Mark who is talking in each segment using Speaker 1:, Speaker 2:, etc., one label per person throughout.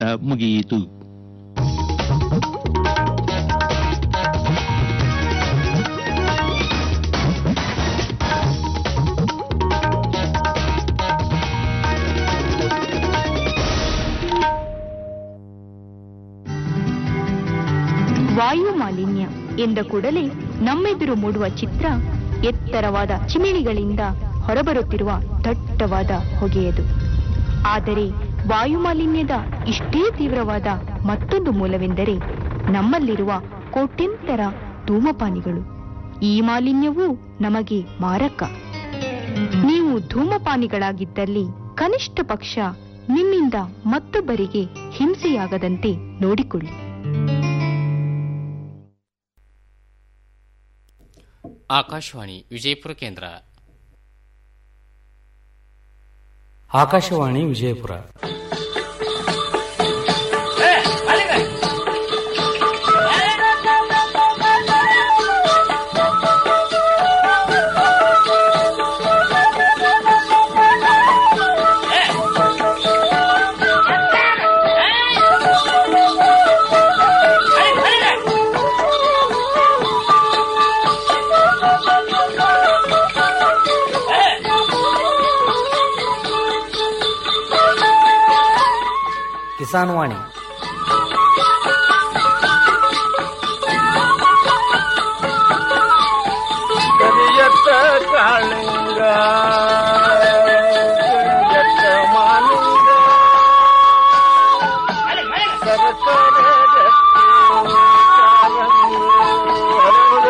Speaker 1: ಮುಗಿಯಿತು
Speaker 2: ವಾಯು ಮಾಲಿನ್ಯ ಎಂದ ಕೂಡಲೇ ನಮ್ಮೆದುರು ಮೂಡುವ ಚಿತ್ರ ಎತ್ತರವಾದ ಚಿಮಿಣಿಗಳಿಂದ ಹೊರಬರುತ್ತಿರುವ ದಟ್ಟವಾದ ಹೊಗೆಯದು ಆದರೆ ವಾಯು ಮಾಲಿನ್ಯದ ಇಷ್ಟೇ ತೀವ್ರವಾದ ಮತ್ತೊಂದು ಮೂಲವೆಂದರೆ ನಮ್ಮಲ್ಲಿರುವ ಕೋಟ್ಯಂತರ ಧೂಮಪಾನಿಗಳು ಈ ಮಾಲಿನ್ಯವೂ ನಮಗೆ ಮಾರಕ ನೀವು ಧೂಮಪಾನಿಗಳಾಗಿದ್ದಲ್ಲಿ ಕನಿಷ್ಠ ಪಕ್ಷ ನಿಮ್ಮಿಂದ ಮತ್ತೊಬ್ಬರಿಗೆ ಹಿಂಸೆಯಾಗದಂತೆ ನೋಡಿಕೊಳ್ಳಿ
Speaker 3: ಆಕಾಶವಾಣಿ ವಿಜಯಪುರ ಕೇಂದ್ರ
Speaker 4: ಆಕಾಶವಾಣಿ ವಿಜಯಪುರ ಕಿಸಾನ್ ವಾಣಿ
Speaker 5: ಕರಿಯತ್ತ ಕಾಳಿಂಗ ಕರಿಯತ್ತ ಮಾಲಿಂಗ ಸರಸರ ರಕ್ತಿ ಕಾರಂಗಿ ಹರಡು.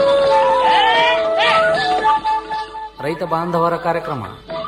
Speaker 4: ರೈತ ಬಾಂಧವರ ಕಾರ್ಯಕ್ರಮ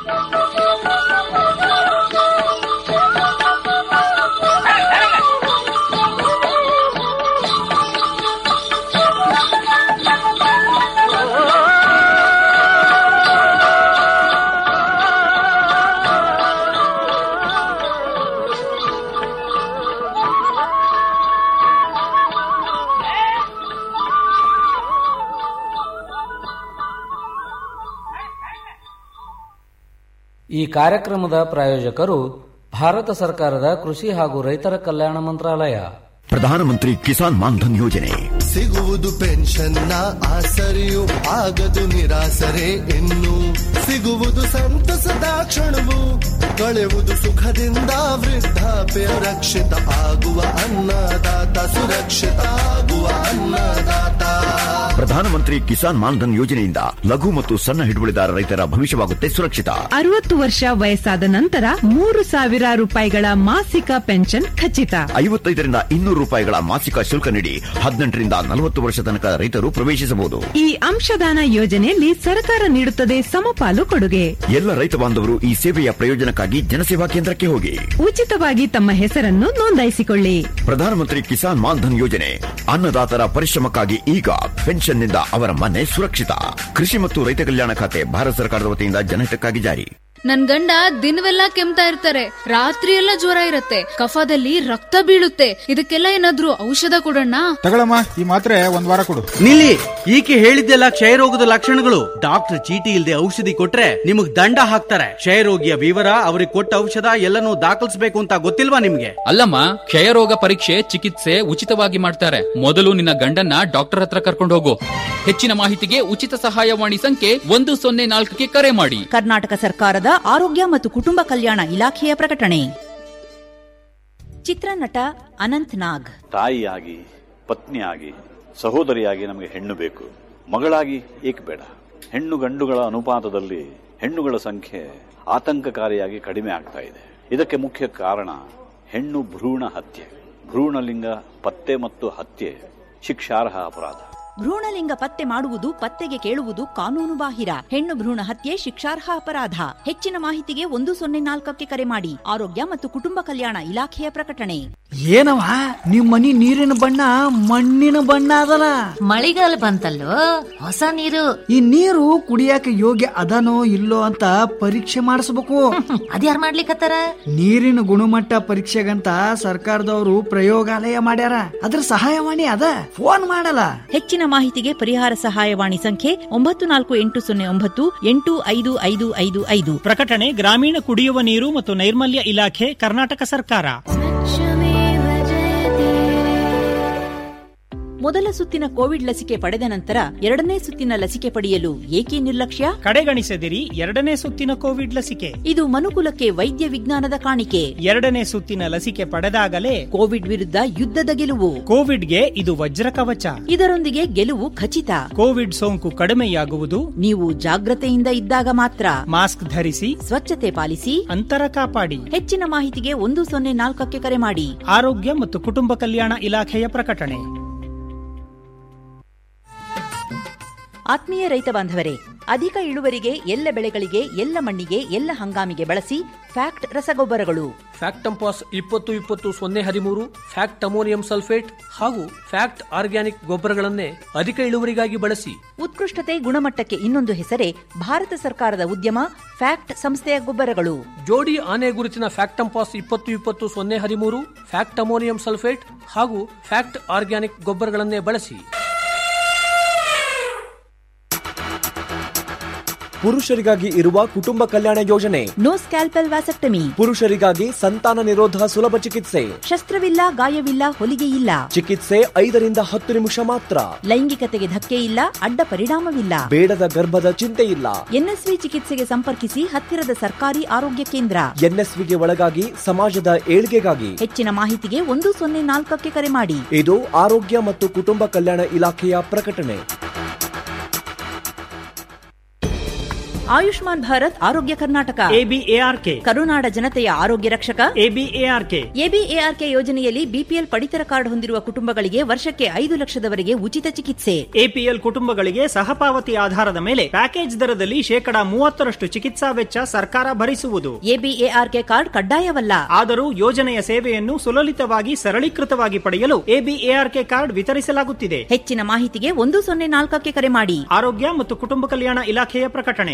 Speaker 4: ಈ ಕಾರ್ಯಕ್ರಮದ ಪ್ರಾಯೋಜಕರು ಭಾರತ ಸರ್ಕಾರದ ಕೃಷಿ ಹಾಗೂ ರೈತರ ಕಲ್ಯಾಣ ಮಂತ್ರಾಲಯ
Speaker 6: ಪ್ರಧಾನಮಂತ್ರಿ ಕಿಸಾನ್ ಮಾನ್ಧನ್ ಯೋಜನೆ
Speaker 7: ಸಿಗುವುದು ಪೆನ್ಷನ್ನ ಆಸರೆಯು ಆಗದು ನಿರಾಸರೆ ಇನ್ನು ಸಿಗುವುದು ಸಂತಸದ ಕ್ಷಣವು ಕಳೆಯುವುದು ಸುಖದಿಂದ ವೃದ್ಧಾಪ್ಯ ರಕ್ಷಿತ ಆಗುವ ಅನ್ನದಾತ ಸುರಕ್ಷಿತ ಆಗುವ ಅನ್ನದಾತ
Speaker 6: ಪ್ರಧಾನಮಂತ್ರಿ ಕಿಸಾನ್ ಮಾನ್ಧನ್ ಯೋಜನೆಯಿಂದ ಲಘು ಮತ್ತು ಸಣ್ಣ ಹಿಡುವಳಿದಾರ ರೈತರ ಭವಿಷ್ಯವಾಗುತ್ತೆ ಸುರಕ್ಷಿತ
Speaker 8: ಅರವತ್ತು ವರ್ಷ ವಯಸ್ಸಾದ ನಂತರ ಮೂರು ಸಾವಿರ ರೂಪಾಯಿಗಳ ಮಾಸಿಕ ಪೆನ್ಷನ್ ಖಚಿತ
Speaker 6: ಐವತ್ತೈದರಿಂದ ಇನ್ನೂರು ರೂಪಾಯಿಗಳ ಮಾಸಿಕ ಶುಲ್ಕ ನೀಡಿ ಹದಿನೆಂಟರಿಂದ ನಲವತ್ತು ವರ್ಷ ತನಕ ರೈತರು ಪ್ರವೇಶಿಸಬಹುದು
Speaker 8: ಈ ಅಂಶದಾನ ಯೋಜನೆಯಲ್ಲಿ ಸರ್ಕಾರ ನೀಡುತ್ತದೆ ಸಮಪಾಲು ಕೊಡುಗೆ
Speaker 6: ಎಲ್ಲ ರೈತ ಬಾಂಧವರು ಈ ಸೇವೆಯ ಪ್ರಯೋಜನಕ್ಕಾಗಿ ಜನಸೇವಾ ಕೇಂದ್ರಕ್ಕೆ ಹೋಗಿ
Speaker 8: ಉಚಿತವಾಗಿ ತಮ್ಮ ಹೆಸರನ್ನು ನೋಂದಾಯಿಸಿಕೊಳ್ಳಿ
Speaker 6: ಪ್ರಧಾನಮಂತ್ರಿ ಕಿಸಾನ್ ಮಾನ್ಧನ್ ಯೋಜನೆ ಅನ್ನದಾತರ ಪರಿಶ್ರಮಕ್ಕಾಗಿ ಈಗ ಪೆನ್ಷನ್ನಿಂದ ಅವರ ಮನೆ ಸುರಕ್ಷಿತ ಕೃಷಿ ಮತ್ತು ರೈತ ಕಲ್ಯಾಣ ಖಾತೆ ಭಾರತ ಸರ್ಕಾರದ ವತಿಯಿಂದ ಜನಹಿತಕ್ಕಾಗಿ ಜಾರಿ
Speaker 9: ನನ್ ಗಂಡ ದಿನವೆಲ್ಲ ಕೆಮ್ತಾ ಇರ್ತಾರೆ ರಾತ್ರಿ ಎಲ್ಲ ಜ್ವರ ಇರತ್ತೆ ಕಫದಲ್ಲಿ ರಕ್ತ ಬೀಳುತ್ತೆ ಇದಕ್ಕೆಲ್ಲ ಏನಾದ್ರೂ ಔಷಧ ಕೊಡೋಣ
Speaker 10: ತಗೊಳಮ್ಮ ಈ ಮಾತ್ರೆ ಒಂದ್ ವಾರ ಕೊಡು
Speaker 11: ನಿಲ್ಲಿ ಈಕೆ ಹೇಳಿದ್ದೆಲ್ಲ ಕ್ಷಯರೋಗದ ಲಕ್ಷಣಗಳು ಡಾಕ್ಟರ್ ಚೀಟಿ ಇಲ್ಲದೆ ಔಷಧಿ ಕೊಟ್ರೆ ನಿಮಗ್ ದಂಡ ಹಾಕ್ತಾರೆ ಕ್ಷಯರೋಗಿಯ ವಿವರ ಅವ್ರಿಗೆ ಕೊಟ್ಟ ಔಷಧ ಎಲ್ಲನೂ ದಾಖಲಿಸಬೇಕು ಅಂತ ಗೊತ್ತಿಲ್ವಾ ನಿಮ್ಗೆ
Speaker 12: ಅಲ್ಲಮ್ಮ ಕ್ಷಯರೋಗ ಪರೀಕ್ಷೆ ಚಿಕಿತ್ಸೆ ಉಚಿತವಾಗಿ ಮಾಡ್ತಾರೆ ಮೊದಲು ನಿನ್ನ ಗಂಡನ್ನ ಡಾಕ್ಟರ್ ಹತ್ರ ಕರ್ಕೊಂಡು ಹೋಗು ಹೆಚ್ಚಿನ ಮಾಹಿತಿಗೆ ಉಚಿತ ಸಹಾಯವಾಣಿ ಸಂಖ್ಯೆ ಒಂದು ಸೊನ್ನೆ ನಾಲ್ಕಕ್ಕೆ ಕರೆ ಮಾಡಿ
Speaker 13: ಕರ್ನಾಟಕ ಸರ್ಕಾರದ ಆರೋಗ್ಯ ಮತ್ತು ಕುಟುಂಬ ಕಲ್ಯಾಣ ಇಲಾಖೆಯ ಪ್ರಕಟಣೆ ಚಿತ್ರನಟ ಅನಂತ್ ನಾಗ್
Speaker 14: ತಾಯಿಯಾಗಿ ಪತ್ನಿಯಾಗಿ ಸಹೋದರಿಯಾಗಿ ನಮಗೆ ಹೆಣ್ಣು ಬೇಕು ಮಗಳಾಗಿ ಏಕೆ ಬೇಡ ಹೆಣ್ಣು ಗಂಡುಗಳ ಅನುಪಾತದಲ್ಲಿ ಹೆಣ್ಣುಗಳ ಸಂಖ್ಯೆ ಆತಂಕಕಾರಿಯಾಗಿ ಕಡಿಮೆ ಆಗ್ತಾ ಇದೆ ಇದಕ್ಕೆ ಮುಖ್ಯ ಕಾರಣ ಹೆಣ್ಣು ಭ್ರೂಣ ಹತ್ಯೆ ಭ್ರೂಣಲಿಂಗ ಪತ್ತೆ ಮತ್ತು ಹತ್ಯೆ ಶಿಕ್ಷಾರ್ಹ ಅಪರಾಧ
Speaker 13: ಭ್ರೂಣಲಿಂಗ ಪತ್ತೆ ಮಾಡುವುದು ಪತ್ತೆಗೆ ಕೇಳುವುದು ಕಾನೂನು ಬಾಹಿರ ಹೆಣ್ಣು ಭ್ರೂಣ ಹತ್ಯೆ ಶಿಕ್ಷಾರ್ಹ ಅಪರಾಧ ಹೆಚ್ಚಿನ ಮಾಹಿತಿಗೆ ಒಂದು ಸೊನ್ನೆ ನಾಲ್ಕಕ್ಕೆ ಕರೆ ಮಾಡಿ ಆರೋಗ್ಯ ಮತ್ತು ಕುಟುಂಬ ಕಲ್ಯಾಣ ಇಲಾಖೆಯ ಪ್ರಕಟಣೆ
Speaker 15: ಏನವ ನಿಮ್ ಮನಿ ನೀರಿನ ಬಣ್ಣ ಮಣ್ಣಿನ ಬಣ್ಣ ಅದಲ್ಲ
Speaker 16: ಮಳಿಗಾಲ ಬಂತಲ್ಲೋ ಹೊಸ ನೀರು
Speaker 15: ಈ ನೀರು ಕುಡಿಯಾಕ ಯೋಗ್ಯ ಅದನೋ ಇಲ್ಲೋ ಅಂತ ಪರೀಕ್ಷೆ ಮಾಡಿಸ್ಬೇಕು
Speaker 16: ಅದ್ಯಾರ್ ಮಾಡ್ಲಿಕತ್ತಾರ
Speaker 15: ನೀರಿನ ಗುಣಮಟ್ಟ ಪರೀಕ್ಷೆಗಂತ ಸರ್ಕಾರದವರು ಪ್ರಯೋಗಾಲಯ ಮಾಡ್ಯಾರ ಅದ್ರ ಸಹಾಯವಾಣಿ ಅದ ಫೋನ್ ಮಾಡಲ್ಲ
Speaker 13: ಹೆಚ್ಚಿನ ಮಾಹಿತಿಗೆ ಪರಿಹಾರ ಸಹಾಯವಾಣಿ ಸಂಖ್ಯೆ ಒಂಬತ್ತು ನಾಲ್ಕು ಎಂಟು ಸೊನ್ನೆ ಒಂಬತ್ತು ಎಂಟು ಐದು ಐದು ಐದು ಐದು
Speaker 17: ಪ್ರಕಟಣೆ ಗ್ರಾಮೀಣ ಕುಡಿಯುವ ನೀರು ಮತ್ತು ನೈರ್ಮಲ್ಯ ಇಲಾಖೆ ಕರ್ನಾಟಕ ಸರ್ಕಾರ
Speaker 13: ಮೊದಲ ಸುತ್ತಿನ ಕೋವಿಡ್ ಲಸಿಕೆ ಪಡೆದ ನಂತರ ಎರಡನೇ ಸುತ್ತಿನ ಲಸಿಕೆ ಪಡೆಯಲು ಏಕೆ ನಿರ್ಲಕ್ಷ್ಯ
Speaker 1: ಕಡೆಗಣಿಸದಿರಿ ಎರಡನೇ ಸುತ್ತಿನ ಕೋವಿಡ್ ಲಸಿಕೆ
Speaker 13: ಇದು ಮನುಕುಲಕ್ಕೆ ವೈದ್ಯ ವಿಜ್ಞಾನದ ಕಾಣಿಕೆ
Speaker 1: ಎರಡನೇ ಸುತ್ತಿನ ಲಸಿಕೆ ಪಡೆದಾಗಲೇ
Speaker 13: ಕೋವಿಡ್ ವಿರುದ್ಧ ಯುದ್ಧದ ಗೆಲುವು
Speaker 1: ಕೋವಿಡ್ಗೆ ಇದು ವಜ್ರ ಕವಚ
Speaker 13: ಇದರೊಂದಿಗೆ ಗೆಲುವು ಖಚಿತ
Speaker 1: ಕೋವಿಡ್ ಸೋಂಕು ಕಡಿಮೆಯಾಗುವುದು
Speaker 13: ನೀವು ಜಾಗ್ರತೆಯಿಂದ ಇದ್ದಾಗ ಮಾತ್ರ
Speaker 1: ಮಾಸ್ಕ್ ಧರಿಸಿ
Speaker 13: ಸ್ವಚ್ಛತೆ ಪಾಲಿಸಿ
Speaker 1: ಅಂತರ ಕಾಪಾಡಿ
Speaker 13: ಹೆಚ್ಚಿನ ಮಾಹಿತಿಗೆ ಒಂದು ಸೊನ್ನೆ ನಾಲ್ಕಕ್ಕೆ ಕರೆ ಮಾಡಿ
Speaker 1: ಆರೋಗ್ಯ ಮತ್ತು ಕುಟುಂಬ ಕಲ್ಯಾಣ ಇಲಾಖೆಯ ಪ್ರಕಟಣೆ
Speaker 13: ಆತ್ಮೀಯ ರೈತ ಬಾಂಧವರೇ ಅಧಿಕ ಇಳುವರಿಗೆ ಎಲ್ಲ ಬೆಳೆಗಳಿಗೆ ಎಲ್ಲ ಮಣ್ಣಿಗೆ ಎಲ್ಲ ಹಂಗಾಮಿಗೆ ಬಳಸಿ ಫ್ಯಾಕ್ಟ್ ರಸಗೊಬ್ಬರಗಳು
Speaker 17: ಫ್ಯಾಕ್ಟ್ ಟಂಪಾಸ್ ಇಪ್ಪತ್ತು ಇಪ್ಪತ್ತು ಸೊನ್ನೆ ಹದಿಮೂರು ಫ್ಯಾಕ್ಟ್ ಅಮೋನಿಯಂ ಸಲ್ಫೇಟ್ ಹಾಗೂ ಫ್ಯಾಕ್ಟ್ ಆರ್ಗ್ಯಾನಿಕ್ ಗೊಬ್ಬರಗಳನ್ನೇ ಅಧಿಕ ಇಳುವರಿಗಾಗಿ ಬಳಸಿ
Speaker 13: ಉತ್ಕೃಷ್ಟತೆ ಗುಣಮಟ್ಟಕ್ಕೆ ಇನ್ನೊಂದು ಹೆಸರೇ ಭಾರತ ಸರ್ಕಾರದ ಉದ್ಯಮ ಫ್ಯಾಕ್ಟ್ ಸಂಸ್ಥೆಯ ಗೊಬ್ಬರಗಳು
Speaker 17: ಜೋಡಿ ಆನೆ ಗುರುತಿನ ಫ್ಯಾಕ್ಟ್ ಟಂಪಾಸ್ ಇಪ್ಪತ್ತು ಇಪ್ಪತ್ತು ಸೊನ್ನೆ ಹದಿಮೂರು ಫ್ಯಾಕ್ಟ್ ಅಮೋನಿಯಂ ಸಲ್ಫೇಟ್ ಹಾಗೂ ಫ್ಯಾಕ್ಟ್ ಆರ್ಗ್ಯಾನಿಕ್ ಗೊಬ್ಬರಗಳನ್ನೇ ಬಳಸಿ
Speaker 18: ಪುರುಷರಿಗಾಗಿ ಇರುವ ಕುಟುಂಬ ಕಲ್ಯಾಣ ಯೋಜನೆ
Speaker 13: ನೋ ಸ್ಕ್ಯಾಲ್ಪೆಲ್ ವ್ಯಾಸೆಕ್ಟಮಿ
Speaker 18: ಪುರುಷರಿಗಾಗಿ ಸಂತಾನ ನಿರೋಧ ಸುಲಭ ಚಿಕಿತ್ಸೆ
Speaker 13: ಶಸ್ತ್ರವಿಲ್ಲ ಗಾಯವಿಲ್ಲ ಹೊಲಿಗೆ ಇಲ್ಲ
Speaker 18: ಚಿಕಿತ್ಸೆ ಐದರಿಂದ ಹತ್ತು ನಿಮಿಷ ಮಾತ್ರ
Speaker 13: ಲೈಂಗಿಕತೆಗೆ ಧಕ್ಕೆ ಇಲ್ಲ ಅಡ್ಡ ಪರಿಣಾಮವಿಲ್ಲ
Speaker 18: ಬೇಡದ ಗರ್ಭದ ಚಿಂತೆ ಇಲ್ಲ
Speaker 13: ಎನ್ಎಸ್ವಿ ಚಿಕಿತ್ಸೆಗೆ ಸಂಪರ್ಕಿಸಿ ಹತ್ತಿರದ ಸರ್ಕಾರಿ ಆರೋಗ್ಯ ಕೇಂದ್ರ
Speaker 18: ಎನ್ಎಸ್ವಿಗೆ ಒಳಗಾಗಿ ಸಮಾಜದ ಏಳ್ಗೆಗಾಗಿ
Speaker 13: ಹೆಚ್ಚಿನ ಮಾಹಿತಿಗೆ ಒಂದು ಸೊನ್ನೆ ನಾಲ್ಕಕ್ಕೆ ಕರೆ ಮಾಡಿ
Speaker 18: ಇದು ಆರೋಗ್ಯ ಮತ್ತು ಕುಟುಂಬ ಕಲ್ಯಾಣ ಇಲಾಖೆಯ ಪ್ರಕಟಣೆ
Speaker 13: ಆಯುಷ್ಮಾನ್ ಭಾರತ್ ಆರೋಗ್ಯ ಕರ್ನಾಟಕ
Speaker 1: ಎಬಿಎಆರ್ಕೆ
Speaker 13: ಕರುನಾಡ ಜನತೆಯ ಆರೋಗ್ಯ ರಕ್ಷಕ
Speaker 1: ಎಬಿಎಆರ್ಕೆ
Speaker 13: ಎಬಿಎಆರ್ಕೆ ಯೋಜನೆಯಲ್ಲಿ ಬಿಪಿಎಲ್ ಪಡಿತರ ಕಾರ್ಡ್ ಹೊಂದಿರುವ ಕುಟುಂಬಗಳಿಗೆ ವರ್ಷಕ್ಕೆ ಐದು ಲಕ್ಷದವರೆಗೆ ಉಚಿತ ಚಿಕಿತ್ಸೆ
Speaker 1: ಎಪಿಎಲ್ ಕುಟುಂಬಗಳಿಗೆ ಸಹಪಾವತಿ ಆಧಾರದ ಮೇಲೆ ಪ್ಯಾಕೇಜ್ ದರದಲ್ಲಿ ಶೇಕಡಾ ಮೂವತ್ತರಷ್ಟು ಚಿಕಿತ್ಸಾ ವೆಚ್ಚ ಸರ್ಕಾರ ಭರಿಸುವುದು
Speaker 13: ಎಬಿಎಆರ್ಕೆ ಕಾರ್ಡ್ ಕಡ್ಡಾಯವಲ್ಲ
Speaker 1: ಆದರೂ ಯೋಜನೆಯ ಸೇವೆಯನ್ನು ಸುಲಲಿತವಾಗಿ ಸರಳೀಕೃತವಾಗಿ ಪಡೆಯಲು ಎಬಿಎಆರ್ಕೆ ಕಾರ್ಡ್ ವಿತರಿಸಲಾಗುತ್ತಿದೆ
Speaker 13: ಹೆಚ್ಚಿನ ಮಾಹಿತಿಗೆ ಒಂದು ಸೊನ್ನೆ ನಾಲ್ಕಕ್ಕೆ ಕರೆ ಮಾಡಿ
Speaker 1: ಆರೋಗ್ಯ ಮತ್ತು ಕುಟುಂಬ ಕಲ್ಯಾಣ ಇಲಾಖೆಯ ಪ್ರಕಟಣೆ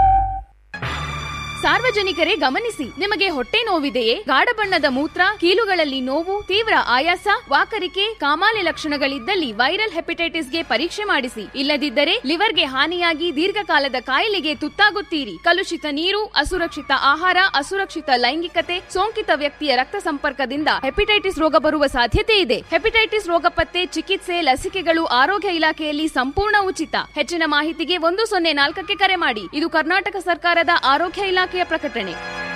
Speaker 19: ಸಾರ್ವಜನಿಕರೇ ಗಮನಿಸಿ ನಿಮಗೆ ಹೊಟ್ಟೆ ನೋವಿದೆಯೇ ಗಾಢ ಬಣ್ಣದ ಮೂತ್ರ ಕೀಲುಗಳಲ್ಲಿ ನೋವು ತೀವ್ರ ಆಯಾಸ ವಾಕರಿಕೆ ಕಾಮಾಲೆ ಲಕ್ಷಣಗಳಿದ್ದಲ್ಲಿ ವೈರಲ್ ಹೆಪಟೈಟಿಸ್ಗೆ ಪರೀಕ್ಷೆ ಮಾಡಿಸಿ ಇಲ್ಲದಿದ್ದರೆ ಲಿವರ್ಗೆ ಹಾನಿಯಾಗಿ ದೀರ್ಘಕಾಲದ ಕಾಯಿಲೆಗೆ ತುತ್ತಾಗುತ್ತೀರಿ ಕಲುಷಿತ ನೀರು ಅಸುರಕ್ಷಿತ ಆಹಾರ ಅಸುರಕ್ಷಿತ ಲೈಂಗಿಕತೆ ಸೋಂಕಿತ ವ್ಯಕ್ತಿಯ ರಕ್ತ ಸಂಪರ್ಕದಿಂದ ಹೆಪಟೈಟಿಸ್ ರೋಗ ಬರುವ ಸಾಧ್ಯತೆ ಇದೆ ಹೆಪಟೈಟಿಸ್ ರೋಗ ಪತ್ತೆ ಚಿಕಿತ್ಸೆ ಲಸಿಕೆಗಳು ಆರೋಗ್ಯ ಇಲಾಖೆಯಲ್ಲಿ ಸಂಪೂರ್ಣ ಉಚಿತ ಹೆಚ್ಚಿನ ಮಾಹಿತಿಗೆ ಒಂದು ಸೊನ್ನೆ ನಾಲ್ಕಕ್ಕೆ ಕರೆ ಮಾಡಿ ಇದು ಕರ್ನಾಟಕ ಸರ್ಕಾರದ ಆರೋಗ್ಯ ಇಲಾಖೆಯ ಪ್ರಕಟಣೆ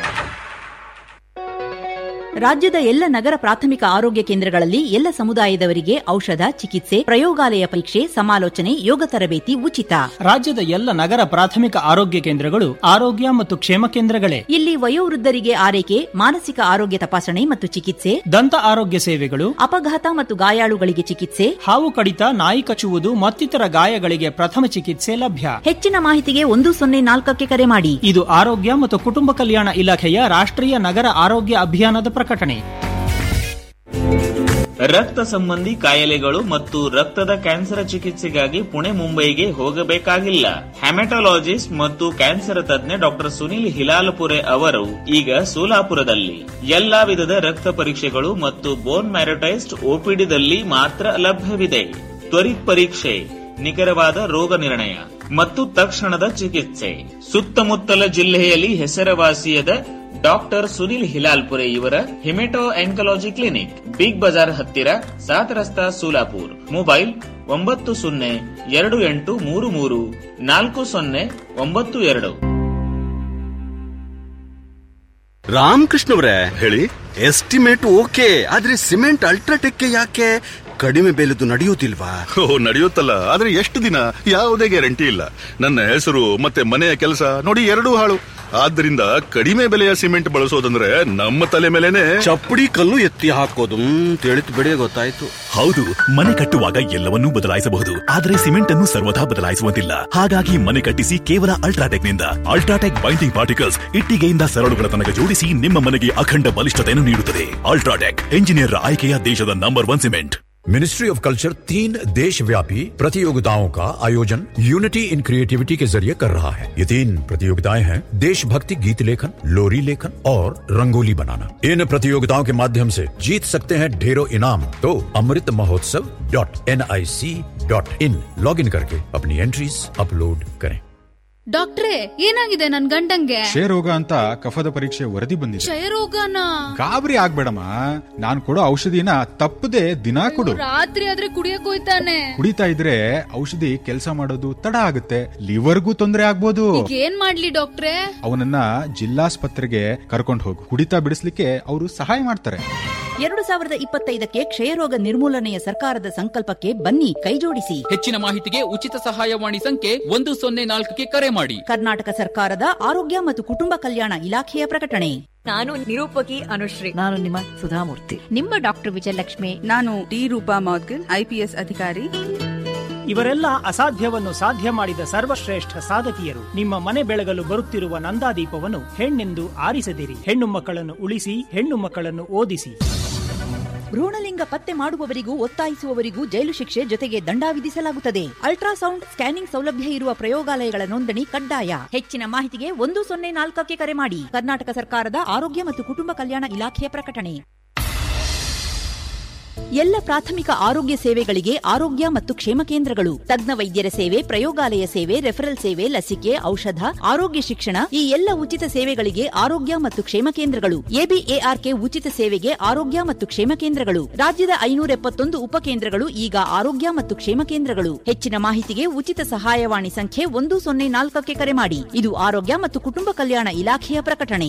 Speaker 13: ರಾಜ್ಯದ ಎಲ್ಲ ನಗರ ಪ್ರಾಥಮಿಕ ಆರೋಗ್ಯ ಕೇಂದ್ರಗಳಲ್ಲಿ ಎಲ್ಲ ಸಮುದಾಯದವರಿಗೆ ಔಷಧ ಚಿಕಿತ್ಸೆ ಪ್ರಯೋಗಾಲಯ ಪರೀಕ್ಷೆ ಸಮಾಲೋಚನೆ ಯೋಗ ತರಬೇತಿ ಉಚಿತ
Speaker 1: ರಾಜ್ಯದ ಎಲ್ಲ ನಗರ ಪ್ರಾಥಮಿಕ ಆರೋಗ್ಯ ಕೇಂದ್ರಗಳು ಆರೋಗ್ಯ ಮತ್ತು ಕ್ಷೇಮ ಕೇಂದ್ರಗಳೇ
Speaker 13: ಇಲ್ಲಿ ವಯೋವೃದ್ಧರಿಗೆ ಆರೈಕೆ ಮಾನಸಿಕ ಆರೋಗ್ಯ ತಪಾಸಣೆ ಮತ್ತು ಚಿಕಿತ್ಸೆ
Speaker 1: ದಂತ ಆರೋಗ್ಯ ಸೇವೆಗಳು
Speaker 13: ಅಪಘಾತ ಮತ್ತು ಗಾಯಾಳುಗಳಿಗೆ ಚಿಕಿತ್ಸೆ
Speaker 1: ಹಾವು ಕಡಿತ ನಾಯಿ ಕಚ್ಚುವುದು ಮತ್ತಿತರ ಗಾಯಗಳಿಗೆ ಪ್ರಥಮ ಚಿಕಿತ್ಸೆ ಲಭ್ಯ
Speaker 13: ಹೆಚ್ಚಿನ ಮಾಹಿತಿಗೆ ಒಂದು ಸೊನ್ನೆ ನಾಲ್ಕಕ್ಕೆ ಕರೆ ಮಾಡಿ
Speaker 1: ಇದು ಆರೋಗ್ಯ ಮತ್ತು ಕುಟುಂಬ ಕಲ್ಯಾಣ ಇಲಾಖೆಯ ರಾಷ್ಟ್ರೀಯ ನಗರ ಆರೋಗ್ಯ ಅಭಿಯಾನದ ಪ್ರಕಟಣೆ
Speaker 20: ರಕ್ತ ಸಂಬಂಧಿ ಕಾಯಿಲೆಗಳು ಮತ್ತು ರಕ್ತದ ಕ್ಯಾನ್ಸರ್ ಚಿಕಿತ್ಸೆಗಾಗಿ ಪುಣೆ ಮುಂಬೈಗೆ ಹೋಗಬೇಕಾಗಿಲ್ಲ ಹೆಮಟಾಲಜಿಸ್ಟ್ ಮತ್ತು ಕ್ಯಾನ್ಸರ್ ತಜ್ಞ ಡಾಕ್ಟರ್ ಸುನಿಲ್ ಹಿಲಾಲಪುರೆ ಅವರು ಈಗ ಸೋಲಾಪುರದಲ್ಲಿ ಎಲ್ಲಾ ವಿಧದ ರಕ್ತ ಪರೀಕ್ಷೆಗಳು ಮತ್ತು ಬೋನ್ ಮ್ಯಾರಟೈಸ್ಡ್ ಓಪಿಡಿದಲ್ಲಿ ಮಾತ್ರ ಲಭ್ಯವಿದೆ ತ್ವರಿತ್ ಪರೀಕ್ಷೆ ನಿಖರವಾದ ರೋಗ ನಿರ್ಣಯ ಮತ್ತು ತಕ್ಷಣದ ಚಿಕಿತ್ಸೆ ಸುತ್ತಮುತ್ತಲ ಜಿಲ್ಲೆಯಲ್ಲಿ ಹೆಸರುವಾಸಿಯಾದ ಡಾಕ್ಟರ್ ಸುನಿಲ್ ಹಿಲಾಲ್ಪುರೆ ಇವರ haemato oncology clinic Big Bazaar ಹತ್ತಿರ ಸಾತ್ ರಸ್ತಾ ಸೋಲಾಪುರ್ ಮೊಬೈಲ್ ಒಂಬತ್ತು ಸೊನ್ನೆ ಎರಡು ಎಂಟು ಮೂರು ಮೂರು ನಾಲ್ಕು ಸೊನ್ನೆ ಒಂಬತ್ತು ಎರಡು
Speaker 21: ರಾಮಕೃಷ್ಣವ್ರೆ ಹೇಳಿ ಎಸ್ಟಿಮೇಟ್ ಓಕೆ ಆದ್ರೆ ಸಿಮೆಂಟ್ ಅಲ್ಟ್ರಾಟೆಕ್ ಯಾಕೆ ಕಡಿಮೆ ಬೆಲೆದು ನಡೆಯುವುದಿಲ್ವಾ
Speaker 22: ಓ ನಡೆಯುತ್ತಲ್ಲ ಆದ್ರೆ ಎಷ್ಟು ದಿನ ಯಾವುದೇ ಗ್ಯಾರಂಟಿ ಇಲ್ಲ ನನ್ನ ಹೆಸರು ಮತ್ತೆ ಮನೆಯ ಕೆಲಸ ನೋಡಿ ಎರಡೂ ಹಾಳು ಆದ್ದರಿಂದ ಕಡಿಮೆ ಬೆಲೆಯ ಸಿಮೆಂಟ್ ಬಳಸೋದಂದ್ರೆ ನಮ್ಮ ತಲೆ ಮೇಲೆನೆ
Speaker 21: ಚಪ್ಪಡಿ ಕಲ್ಲು ಎತ್ತಿ ಹಾಕೋದು ತಿಳಿತು ಬಿಡಿ ಗೊತ್ತಾಯ್ತು
Speaker 23: ಹೌದು ಮನೆ ಕಟ್ಟುವಾಗ ಎಲ್ಲವನ್ನೂ ಬದಲಾಯಿಸಬಹುದು ಆದರೆ ಸಿಮೆಂಟ್ ಅನ್ನು ಸರ್ವದಾ ಬದಲಾಯಿಸುವಂತಿಲ್ಲ ಹಾಗಾಗಿ ಮನೆ ಕಟ್ಟಿಸಿ ಕೇವಲ ಅಲ್ಟ್ರಾಟೆಕ್ ನಿಂದ ಅಲ್ಟ್ರಾಟೆಕ್ ಬೈಂಡಿಂಗ್ ಪಾರ್ಟಿಕಲ್ಸ್ ಇಟ್ಟಿಗೆಯಿಂದ ಸರಳುಗಳ ತನಕ ಜೋಡಿಸಿ ನಿಮ್ಮ ಮನೆಗೆ ಅಖಂಡ ಬಲಿಷ್ಠತೆಯನ್ನು ನೀಡುತ್ತದೆ ಅಲ್ಟ್ರಾಟೆಕ್ ಎಂಜಿನಿಯರ್ ಆಯ್ಕೆಯ ದೇಶದ number one cement
Speaker 24: ministry of culture तीन देश व्यापी प्रतियोगिताओं का आयोजन यूनिटी इन क्रिएटिविटी के जरिए कर रहा है ये तीन प्रतियोगिताएं हैं देशभक्ति गीत लेखन लोरी लेखन और रंगोली बनाना इन प्रतियोगिताओं के माध्यम से जीत सकते हैं ढेरों इनाम तो Amrit Mahotsav dot N I C dot in log in करके अपनी एंट्रीज अपलोड करें
Speaker 9: ಡಾಕ್ಟ್ರೇ ಏನಾಗಿದೆ ನನ್ ಗಂಡಂಗೆ
Speaker 10: ಕ್ಷಯರೋಗ ಅಂತ ಕಫದ ಪರೀಕ್ಷೆ ವರದಿ ಬಂದಿದೆ
Speaker 9: ಕ್ಷಯರೋಗನ
Speaker 10: ಗಾಬರಿ ಆಗ್ಬೇಡಮ್ಮ ನಾನ್ ಕೊಡೋ ಔಷಧಿನ ತಪ್ಪದೆ ದಿನಾ ಕೊಡು
Speaker 9: ರಾತ್ರಿ ಆದ್ರೆ ಕುಡಿಯಕ್ ಹೋಯ್ತಾನೆ
Speaker 10: ಕುಡಿತಾ ಇದ್ರೆ ಔಷಧಿ ಕೆಲಸ ಮಾಡೋದು ತಡ ಆಗುತ್ತೆ ಲಿವರ್ಗೂ ತೊಂದರೆ ಆಗ್ಬೋದು
Speaker 9: ಈಗ ಏನ್ ಮಾಡ್ಲಿ ಡಾಕ್ಟ್ರೇ
Speaker 10: ಅವನನ್ನ ಜಿಲ್ಲಾಸ್ಪತ್ರೆಗೆ ಕರ್ಕೊಂಡು ಹೋಗು ಕುಡಿತಾ ಬಿಡಿಸ್ಲಿಕ್ಕೆ ಅವರು ಸಹಾಯ ಮಾಡ್ತಾರೆ
Speaker 13: ಎರಡು ಸಾವಿರದ ಇಪ್ಪತ್ತೈದಕ್ಕೆ ಕ್ಷಯರೋಗ ನಿರ್ಮೂಲನೆಯ ಸರ್ಕಾರದ ಸಂಕಲ್ಪಕ್ಕೆ ಬನ್ನಿ ಕೈಜೋಡಿಸಿ
Speaker 12: ಹೆಚ್ಚಿನ ಮಾಹಿತಿಗೆ ಉಚಿತ ಸಹಾಯವಾಣಿ ಸಂಖ್ಯೆ ಒಂದು ಸೊನ್ನೆ ನಾಲ್ಕಕ್ಕೆ ಕರೆ ಮಾಡಿ
Speaker 13: ಕರ್ನಾಟಕ ಸರ್ಕಾರದ ಆರೋಗ್ಯ ಮತ್ತು ಕುಟುಂಬ ಕಲ್ಯಾಣ ಇಲಾಖೆಯ ಪ್ರಕಟಣೆ
Speaker 2: ನಾನು ನಿರೂಪಕಿ ಅನುಶ್ರೀ
Speaker 3: ನಾನು ನಿಮ್ಮ ಸುಧಾಮೂರ್ತಿ
Speaker 2: ನಿಮ್ಮ ಡಾಕ್ಟರ್ ವಿಜಯಲಕ್ಷ್ಮಿ
Speaker 3: ನಾನು ಡಿ ರೂಪಾ ಮೌದ್ಗಿಲ್ ಐಪಿಎಸ್ ಅಧಿಕಾರಿ
Speaker 1: ಇವರೆಲ್ಲ ಅಸಾಧ್ಯವನ್ನು ಸಾಧ್ಯ ಮಾಡಿದ ಸರ್ವಶ್ರೇಷ್ಠ ಸಾಧಕಿಯರು ನಿಮ್ಮ ಮನೆ ಬೆಳಗಲು ಬರುತ್ತಿರುವ ನಂದಾದೀಪವನ್ನು ಹೆಣ್ಣೆಂದು ಆರಿಸದಿರಿ ಹೆಣ್ಣು ಮಕ್ಕಳನ್ನು ಉಳಿಸಿ ಹೆಣ್ಣು ಮಕ್ಕಳನ್ನು ಓದಿಸಿ
Speaker 13: ಭ್ರೂಣಲಿಂಗ ಪತ್ತೆ ಮಾಡುವವರಿಗೂ ಒತ್ತಾಯಿಸುವವರಿಗೂ ಜೈಲು ಶಿಕ್ಷೆ ಜೊತೆಗೆ ದಂಡ ವಿಧಿಸಲಾಗುತ್ತದೆ ಅಲ್ಟ್ರಾಸೌಂಡ್ ಸ್ಕ್ಯಾನಿಂಗ್ ಸೌಲಭ್ಯ ಇರುವ ಪ್ರಯೋಗಾಲಯಗಳ ನೋಂದಣಿ ಕಡ್ಡಾಯ ಹೆಚ್ಚಿನ ಮಾಹಿತಿಗೆ ಒಂದು ಸೊನ್ನೆ ನಾಲ್ಕಕ್ಕೆ ಕರೆ ಮಾಡಿ ಕರ್ನಾಟಕ ಸರ್ಕಾರದ ಆರೋಗ್ಯ ಮತ್ತು ಕುಟುಂಬ ಕಲ್ಯಾಣ ಇಲಾಖೆಯ ಪ್ರಕಟಣೆ ಎಲ್ಲ ಪ್ರಾಥಮಿಕ ಆರೋಗ್ಯ ಸೇವೆಗಳಿಗೆ ಆರೋಗ್ಯ ಮತ್ತು ಕ್ಷೇಮ ಕೇಂದ್ರಗಳು ತಜ್ಞ ವೈದ್ಯರ ಸೇವೆ ಪ್ರಯೋಗಾಲಯ ಸೇವೆ ರೆಫರಲ್ ಸೇವೆ ಲಸಿಕೆ ಔಷಧ ಆರೋಗ್ಯ ಶಿಕ್ಷಣ ಈ ಎಲ್ಲ ಉಚಿತ ಸೇವೆಗಳಿಗೆ ಆರೋಗ್ಯ ಮತ್ತು ಕ್ಷೇಮ ಕೇಂದ್ರಗಳು ಎಬಿಎಆರ್ಕೆ ಉಚಿತ ಸೇವೆಗೆ ಆರೋಗ್ಯ ಮತ್ತು ಕ್ಷೇಮ ಕೇಂದ್ರಗಳು ರಾಜ್ಯದ ಐನೂರ ಎಪ್ಪತ್ತೊಂದು ಉಪಕೇಂದ್ರಗಳು ಈಗ ಆರೋಗ್ಯ ಮತ್ತು ಕ್ಷೇಮ ಕೇಂದ್ರಗಳು ಹೆಚ್ಚಿನ ಮಾಹಿತಿಗೆ ಉಚಿತ ಸಹಾಯವಾಣಿ ಸಂಖ್ಯೆ ಒಂದು ಸೊನ್ನೆ ನಾಲ್ಕಕ್ಕೆ ಕರೆ ಮಾಡಿ ಇದು ಆರೋಗ್ಯ ಮತ್ತು ಕುಟುಂಬ ಕಲ್ಯಾಣ ಇಲಾಖೆಯ ಪ್ರಕಟಣೆ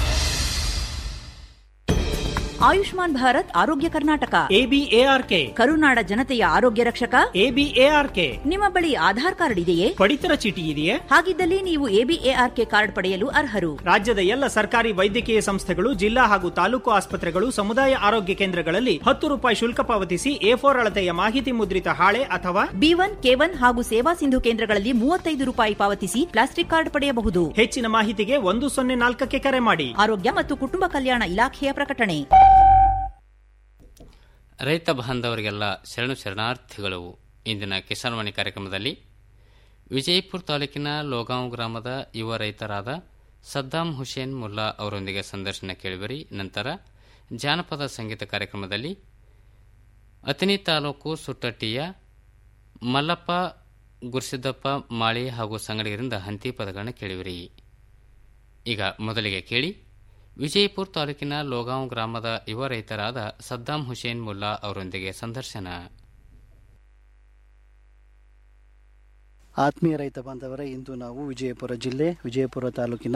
Speaker 13: ಆಯುಷ್ಮಾನ್ ಭಾರತ್ ಆರೋಗ್ಯ ಕರ್ನಾಟಕ
Speaker 1: ಎಬಿಎಆರ್ಕೆ
Speaker 13: ಕರುನಾಡ ಜನತೆಯ ಆರೋಗ್ಯ ರಕ್ಷಕ
Speaker 1: ಎಬಿಎಆರ್ಕೆ
Speaker 13: ನಿಮ್ಮ ಬಳಿ ಆಧಾರ್ ಕಾರ್ಡ್ ಇದೆಯೇ
Speaker 1: ಪಡಿತರ ಚೀಟಿ ಇದೆಯೇ
Speaker 13: ಹಾಗಿದ್ದಲ್ಲಿ ನೀವು ಎಬಿಎಆರ್ಕೆ ಕಾರ್ಡ್ ಪಡೆಯಲು ಅರ್ಹರು
Speaker 1: ರಾಜ್ಯದ ಎಲ್ಲ ಸರ್ಕಾರಿ ವೈದ್ಯಕೀಯ ಸಂಸ್ಥೆಗಳು ಜಿಲ್ಲಾ ಹಾಗೂ ತಾಲೂಕು ಆಸ್ಪತ್ರೆಗಳು ಸಮುದಾಯ ಆರೋಗ್ಯ ಕೇಂದ್ರಗಳಲ್ಲಿ ಹತ್ತು ರೂಪಾಯಿ ಶುಲ್ಕ ಪಾವತಿಸಿ ಎ ಫೋರ್ ಅಳತೆಯ ಮಾಹಿತಿ ಮುದ್ರಿತ ಹಾಳೆ ಅಥವಾ
Speaker 13: ಬಿ ಒನ್ ಕೆ ಒನ್ ಹಾಗೂ ಸೇವಾ ಸಿಂಧು ಕೇಂದ್ರಗಳಲ್ಲಿ ಮೂವತ್ತೈದು ರೂಪಾಯಿ ಪಾವತಿಸಿ ಪ್ಲಾಸ್ಟಿಕ್ ಕಾರ್ಡ್ ಪಡೆಯಬಹುದು
Speaker 1: ಹೆಚ್ಚಿನ ಮಾಹಿತಿಗೆ ಒಂದು ಸೊನ್ನೆ ನಾಲ್ಕಕ್ಕೆ ಕರೆ ಮಾಡಿ
Speaker 13: ಆರೋಗ್ಯ ಮತ್ತು ಕುಟುಂಬ ಕಲ್ಯಾಣ ಇಲಾಖೆಯ ಪ್ರಕಟಣೆ
Speaker 4: ರೈತ ಬಾಂಧವರಿಗೆಲ್ಲ ಶರಣು ಶರಣಾರ್ಥಿಗಳು ಇಂದಿನ ಕಿಸಾನ್ವಾಣಿ ಕಾರ್ಯಕ್ರಮದಲ್ಲಿ ವಿಜಯಪುರ ತಾಲೂಕಿನ ಲೋಗಾಂವ್ ಗ್ರಾಮದ ಯುವ ರೈತರಾದ ಸದ್ದಾಂ ಹುಸೇನ್ ಮುಲ್ಲಾ ಅವರೊಂದಿಗೆ ಸಂದರ್ಶನ ಕೇಳಿಬರಿ ನಂತರ ಜಾನಪದ ಸಂಗೀತ ಕಾರ್ಯಕ್ರಮದಲ್ಲಿ ಅತನಿ ತಾಲೂಕು ಸುಟ್ಟಟ್ಟಿಯ ಮಲ್ಲಪ್ಪ ಗುರುಸಿದ್ದಪ್ಪ ಮಾಳಿ ಹಾಗೂ ಸಂಗಡಿಗರಿಂದ ಹಂತಿ ಪದಗಳನ್ನು ಕೇಳಿವಿರಿ ಈಗ ಮೊದಲಿಗೆ ಕೇಳಿ ವಿಜಯಪುರ ತಾಲೂಕಿನ ಲೋಗಾಂವ್ ಗ್ರಾಮದ ಯುವ ರೈತರಾದ ಸದ್ದಾಂ ಹುಸೇನ್ ಮುಲ್ಲಾ ಅವರೊಂದಿಗೆ ಸಂದರ್ಶನ
Speaker 5: ಆತ್ಮೀಯ ರೈತ ಬಾಂಧವರೇ ಇಂದು ನಾವು ವಿಜಯಪುರ ಜಿಲ್ಲೆ ವಿಜಯಪುರ ತಾಲೂಕಿನ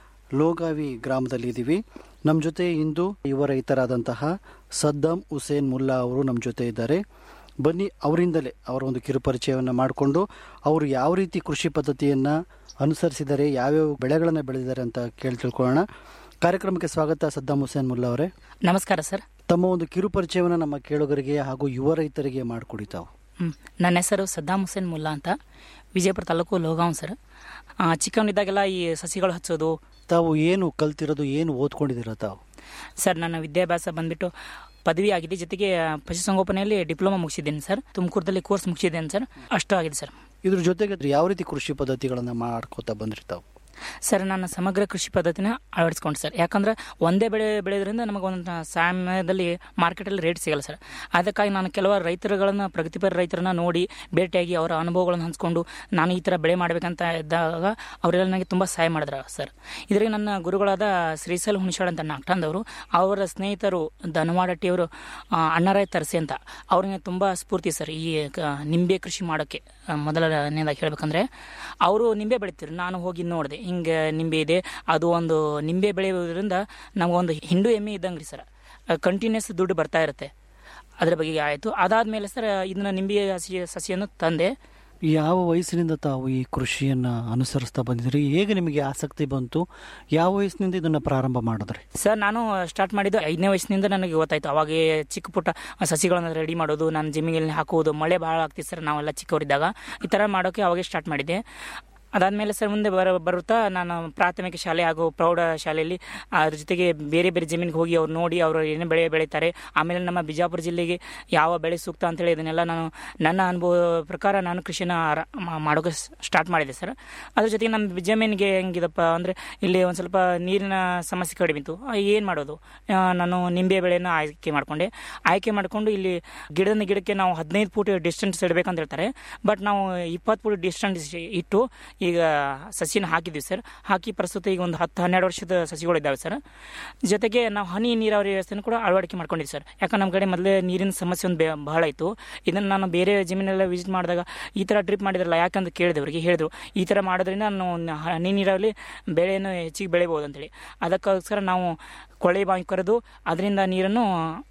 Speaker 5: ಲೋಗಾವಿ ಗ್ರಾಮದಲ್ಲಿ ಇದ್ದೀವಿ ನಮ್ಮ ಜೊತೆ ಇಂದು ಯುವ ರೈತರಾದಂತಹ ಸದ್ದಾಂ ಹುಸೇನ್ ಮುಲ್ಲಾ ಅವರು ನಮ್ಮ ಜೊತೆ ಇದ್ದಾರೆ ಬನ್ನಿ ಅವರಿಂದಲೇ ಅವರ ಒಂದು ಕಿರುಪರಿಚಯವನ್ನು ಮಾಡಿಕೊಂಡು ಅವರು ಯಾವ ರೀತಿ ಕೃಷಿ ಪದ್ಧತಿಯನ್ನು ಅನುಸರಿಸಿದ್ದಾರೆ ಯಾವ್ಯಾವ ಬೆಳೆಗಳನ್ನು ಬೆಳೆದಿದ್ದಾರೆ ಅಂತ ಕೇಳಿ ತಿಳ್ಕೊಳ್ಳೋಣ ಕಾರ್ಯಕ್ರಮಕ್ಕೆ ಸ್ವಾಗತ ಸದ್ದಾಂ ಹುಸೇನ್ ಮುಲ್ಲಾ ಅವರೇ
Speaker 25: ನಮಸ್ಕಾರ ಸರ್
Speaker 5: ತಮ್ಮ ಒಂದು ಕಿರುಪರಿಚಯವನ್ನು ನಮ್ಮ ಕೇಳುಗರಿಗೆ ಹಾಗೂ ಯುವ ರೈತರಿಗೆ ಮಾಡಿಕೊಡಿ ತಾವು
Speaker 25: ಹ್ಮ್. ನನ್ನ ಹೆಸರು ಸದ್ದಾಂ ಹುಸೇನ್ ಮುಲ್ಲಾ ಅಂತ ವಿಜಯಪುರ ತಾಲೂಕು ಲೋಗಾಂವ್ ಸರ್ ಆ, ಚಿಕ್ಕವನಿದ್ದಾಗೆಲ್ಲ ಈ ಸಸಿಗಳು ಹಚ್ಚೋದು
Speaker 5: ತಾವು ಏನು ಕಲ್ತಿರೋದು ಏನು ಓದ್ಕೊಂಡಿದ್ದೀರ ತಾವು
Speaker 25: ಸರ್ ನನ್ನ ವಿದ್ಯಾಭ್ಯಾಸ ಬಂದ್ಬಿಟ್ಟು ಪದವಿ ಆಗಿದೆ ಜೊತೆಗೆ ಪಶುಸಂಗೋಪನೆಯಲ್ಲಿ ಡಿಪ್ಲೊಮಾ ಮುಗಿಸಿದ್ದೇನೆ ಸರ್ ತುಮಕೂರದಲ್ಲಿ ಕೋರ್ಸ್ ಮುಗಿಸಿದ್ದೇನೆ ಸರ್ ಅಷ್ಟು ಆಗಿದೆ ಸರ್
Speaker 5: ಇದ್ರ ಜೊತೆಗೆ ಯಾವ ರೀತಿ ಕೃಷಿ ಪದ್ಧತಿಗಳನ್ನು ಮಾಡ್ಕೋತಾ ಬಂದ್ರಿ ತಾವು
Speaker 25: ಸರ್ ನಾನು ಸಮಗ್ರ ಕೃಷಿ ಪದ್ಧತಿನ ಅಳವಡಿಸ್ಕೊಂಡು ಸರ್ ಯಾಕಂದ್ರೆ ಒಂದೇ ಬೆಳೆ ಬೆಳೆಯೋದ್ರಿಂದ ನಮಗೆ ಒಂದು ಸಮಯದಲ್ಲಿ ಮಾರ್ಕೆಟಲ್ಲಿ ರೇಟ್ ಸಿಗಲ್ಲ ಸರ್ ಅದಕ್ಕಾಗಿ ನಾನು ಕೆಲವು ರೈತರುಗಳನ್ನು ಪ್ರಗತಿಪರ ರೈತರನ್ನ ನೋಡಿ ಭೇಟಿಯಾಗಿ ಅವರ ಅನುಭವಗಳನ್ನು ಹಂಚ್ಕೊಂಡು ನಾನು ಈ ಥರ ಬೆಳೆ ಮಾಡಬೇಕಂತ ಇದ್ದಾಗ ಅವರೆಲ್ಲ ನನಗೆ ತುಂಬ ಸಹಾಯ ಮಾಡಿದ್ರು ಸರ್ ಇದರಿಗೆ ನನ್ನ ಗುರುಗಳಾದ ಶ್ರೀಸಲ್ ಹುಣಸಾಳ್ ಅಂತ ನಾಗ್ಟಾಂದವರು ಅವರ ಸ್ನೇಹಿತರು ಧನವಾಡಟ್ಟಿಯವರು ಅಣ್ಣರಾಯ್ ತರಸಿ ಅಂತ ಅವ್ರಿಗೆ ತುಂಬ ಸ್ಫೂರ್ತಿ ಸರ್ ಈ ಕ- ನಿಂಬೆ ಕೃಷಿ ಮಾಡೋಕ್ಕೆ ಆ, ಮೊದಲನೇದಾಗಿ ಹೇಳ್ಬೇಕಂದ್ರೆ ಅವರು ನಿಂಬೆ ಬೆಳಿತಾರೆ ನಾನು ಹೋಗಿ ನೋಡಿದೆ ಹಿಂಗೆ ನಿಂಬೆ ಇದೆ ಅದು ಒಂದು ನಿಂಬೆ ಬೆಳೆಯೋದ್ರಿಂದ ನಮಗೊಂದು ಹಿಂಡು ಎಮ್ಮೆ ಇದ್ದಂಗೆ ರೀ ಸರ್ ಕಂಟಿನ್ಯೂಸ್ ದುಡ್ಡು ಬರ್ತಾ ಇರುತ್ತೆ ಅದ್ರ ಬಗ್ಗೆ ಆಯಿತು ಅದಾದಮೇಲೆ ಸರ್ ಇದನ್ನ ನಿಂಬೆ ಹಸಿ ಸಸಿಯನ್ನು ತಂದೆ
Speaker 5: ಯಾವ ವಯಸ್ಸಿನಿಂದ ತಾವು ಈ ಕೃಷಿಯನ್ನು ಅನುಸರಿಸ್ತಾ ಬಂದಿದ್ರಿ ಹೇಗೆ ನಿಮಗೆ ಆಸಕ್ತಿ ಬಂತು ಯಾವ ವಯಸ್ಸಿನಿಂದ ಇದನ್ನು ಪ್ರಾರಂಭ ಮಾಡಿದ್ರಿ
Speaker 25: ಸರ್ ನಾನು ಸ್ಟಾರ್ಟ್ ಮಾಡಿದ್ದು ಐದನೇ ವಯಸ್ಸಿನಿಂದ ನನಗೆ ಗೊತ್ತಾಯ್ತು ಅವಾಗ ಚಿಕ್ಕ ಪುಟ್ಟ ಸಸಿಗಳನ್ನು ರೆಡಿ ಮಾಡೋದು ನಾನು ಜಿಮ್ಮಿಗೆ ಹಾಕುವುದು ಮಳೆ ಭಾಳ ಆಗ್ತಿತ್ತು ಸರ್ ನಾವೆಲ್ಲ ಚಿಕ್ಕವರಿದ್ದಾಗ ಈ ಥರ ಮಾಡೋಕ್ಕೆ ಅವಾಗೇ ಸ್ಟಾರ್ಟ್ ಮಾಡಿದ್ದೆ ಅದಾದಮೇಲೆ ಸರ್ ಮುಂದೆ ಬರ ಬರುತ್ತಾ ನಾನು ಪ್ರಾಥಮಿಕ ಶಾಲೆ ಹಾಗೂ ಪ್ರೌಢ ಶಾಲೆಯಲ್ಲಿ ಅದ್ರ ಜೊತೆಗೆ ಬೇರೆ ಬೇರೆ ಜಮೀನಿಗೆ ಹೋಗಿ ಅವ್ರು ನೋಡಿ ಅವರು ಏನೇ ಬೆಳೆ ಬೆಳೀತಾರೆ ಆಮೇಲೆ ನಮ್ಮ ಬಿಜಾಪುರ ಜಿಲ್ಲೆಗೆ ಯಾವ ಬೆಳೆ ಸೂಕ್ತ ಅಂತೇಳಿ ಇದನ್ನೆಲ್ಲ ನಾನು ನನ್ನ ಅನುಭವ ಪ್ರಕಾರ ನಾನು ಕೃಷಿನ ಆರ- ಮಾ- ಮಾಡೋಕೆ ಸ್ಟಾರ್ಟ್ ಮಾಡಿದೆ ಸರ್ ಅದ್ರ ಜೊತೆಗೆ ನಮ್ಮ ಜಮೀನಿಗೆ ಹೆಂಗಿದಪ್ಪ ಅಂದರೆ ಇಲ್ಲಿ ಒಂದು ಸ್ವಲ್ಪ ನೀರಿನ ಸಮಸ್ಯೆ ಕಡಿಮೆ ಇತ್ತು ಏನು ಮಾಡೋದು ಆ, ನಾನು ನಿಂಬೆ ಬೆಳೆನ ಆಯ್ಕೆ ಮಾಡಿಕೊಂಡೆ ಆಯ್ಕೆ ಮಾಡಿಕೊಂಡು ಇಲ್ಲಿ ಗಿಡದ ಗಿಡಕ್ಕೆ ನಾವು ಹದಿನೈದು ಫೂಟ್ ಡಿಸ್ಟೆನ್ಸ್ ಇಡಬೇಕಂತ ಹೇಳ್ತಾರೆ ಬಟ್ ನಾವು ಇಪ್ಪತ್ತು ಫೂಟ್ ಡಿಸ್ಟೆನ್ಸ್ ಇಟ್ಟು ಈಗ ಸಸಿನ ಹಾಕಿದ್ವಿ ಸರ್ ಹಾಕಿ ಪ್ರಸ್ತುತ ಈಗ ಒಂದು ಹತ್ತು ಹನ್ನೆರಡು ವರ್ಷದ ಸಸಿಗಳು ಇದ್ದಾವೆ ಸರ್ ಜೊತೆಗೆ ನಾವು ಹನಿ ನೀರಾವರಿ ವ್ಯವಸ್ಥೆನೂ ಕೂಡ ಅಳವಡಿಕೆ ಮಾಡ್ಕೊಂಡಿದ್ವಿ ಸರ್ ಯಾಕಂದ್ರೆ ನಮ್ಮ ಕಡೆ ಮೊದಲೇ ನೀರಿನ ಸಮಸ್ಯೆ ಒಂದು ಬೆ- ಬಹಳ ಇತ್ತು ಇದನ್ನು ನಾನು ಬೇರೆ ಜಮೀನೆಲ್ಲ ವಿಸಿಟ್ ಮಾಡಿದಾಗ ಈ ಥರ ಡ್ರಿಪ್ ಮಾಡಿದ್ರಲ್ಲ ಯಾಕಂತ ಕೇಳಿದೆ ಅವರಿಗೆ ಹೇಳಿದ್ರು ಈ ಥರ ಮಾಡೋದ್ರಿಂದ ನಾನು ನ- ಹನಿ ನೀರಾವರಿ ಬೆಳೆಯನ್ನು ಹೆಚ್ಚಿಗೆ ಬೆಳಿಬೋದು ಅಂತೇಳಿ ಅದಕ್ಕೋಸ್ಕರ ನಾವು ಕೊಳೆ ಬಾವಿ ಕರೆದು ಅದರಿಂದ ನೀರನ್ನು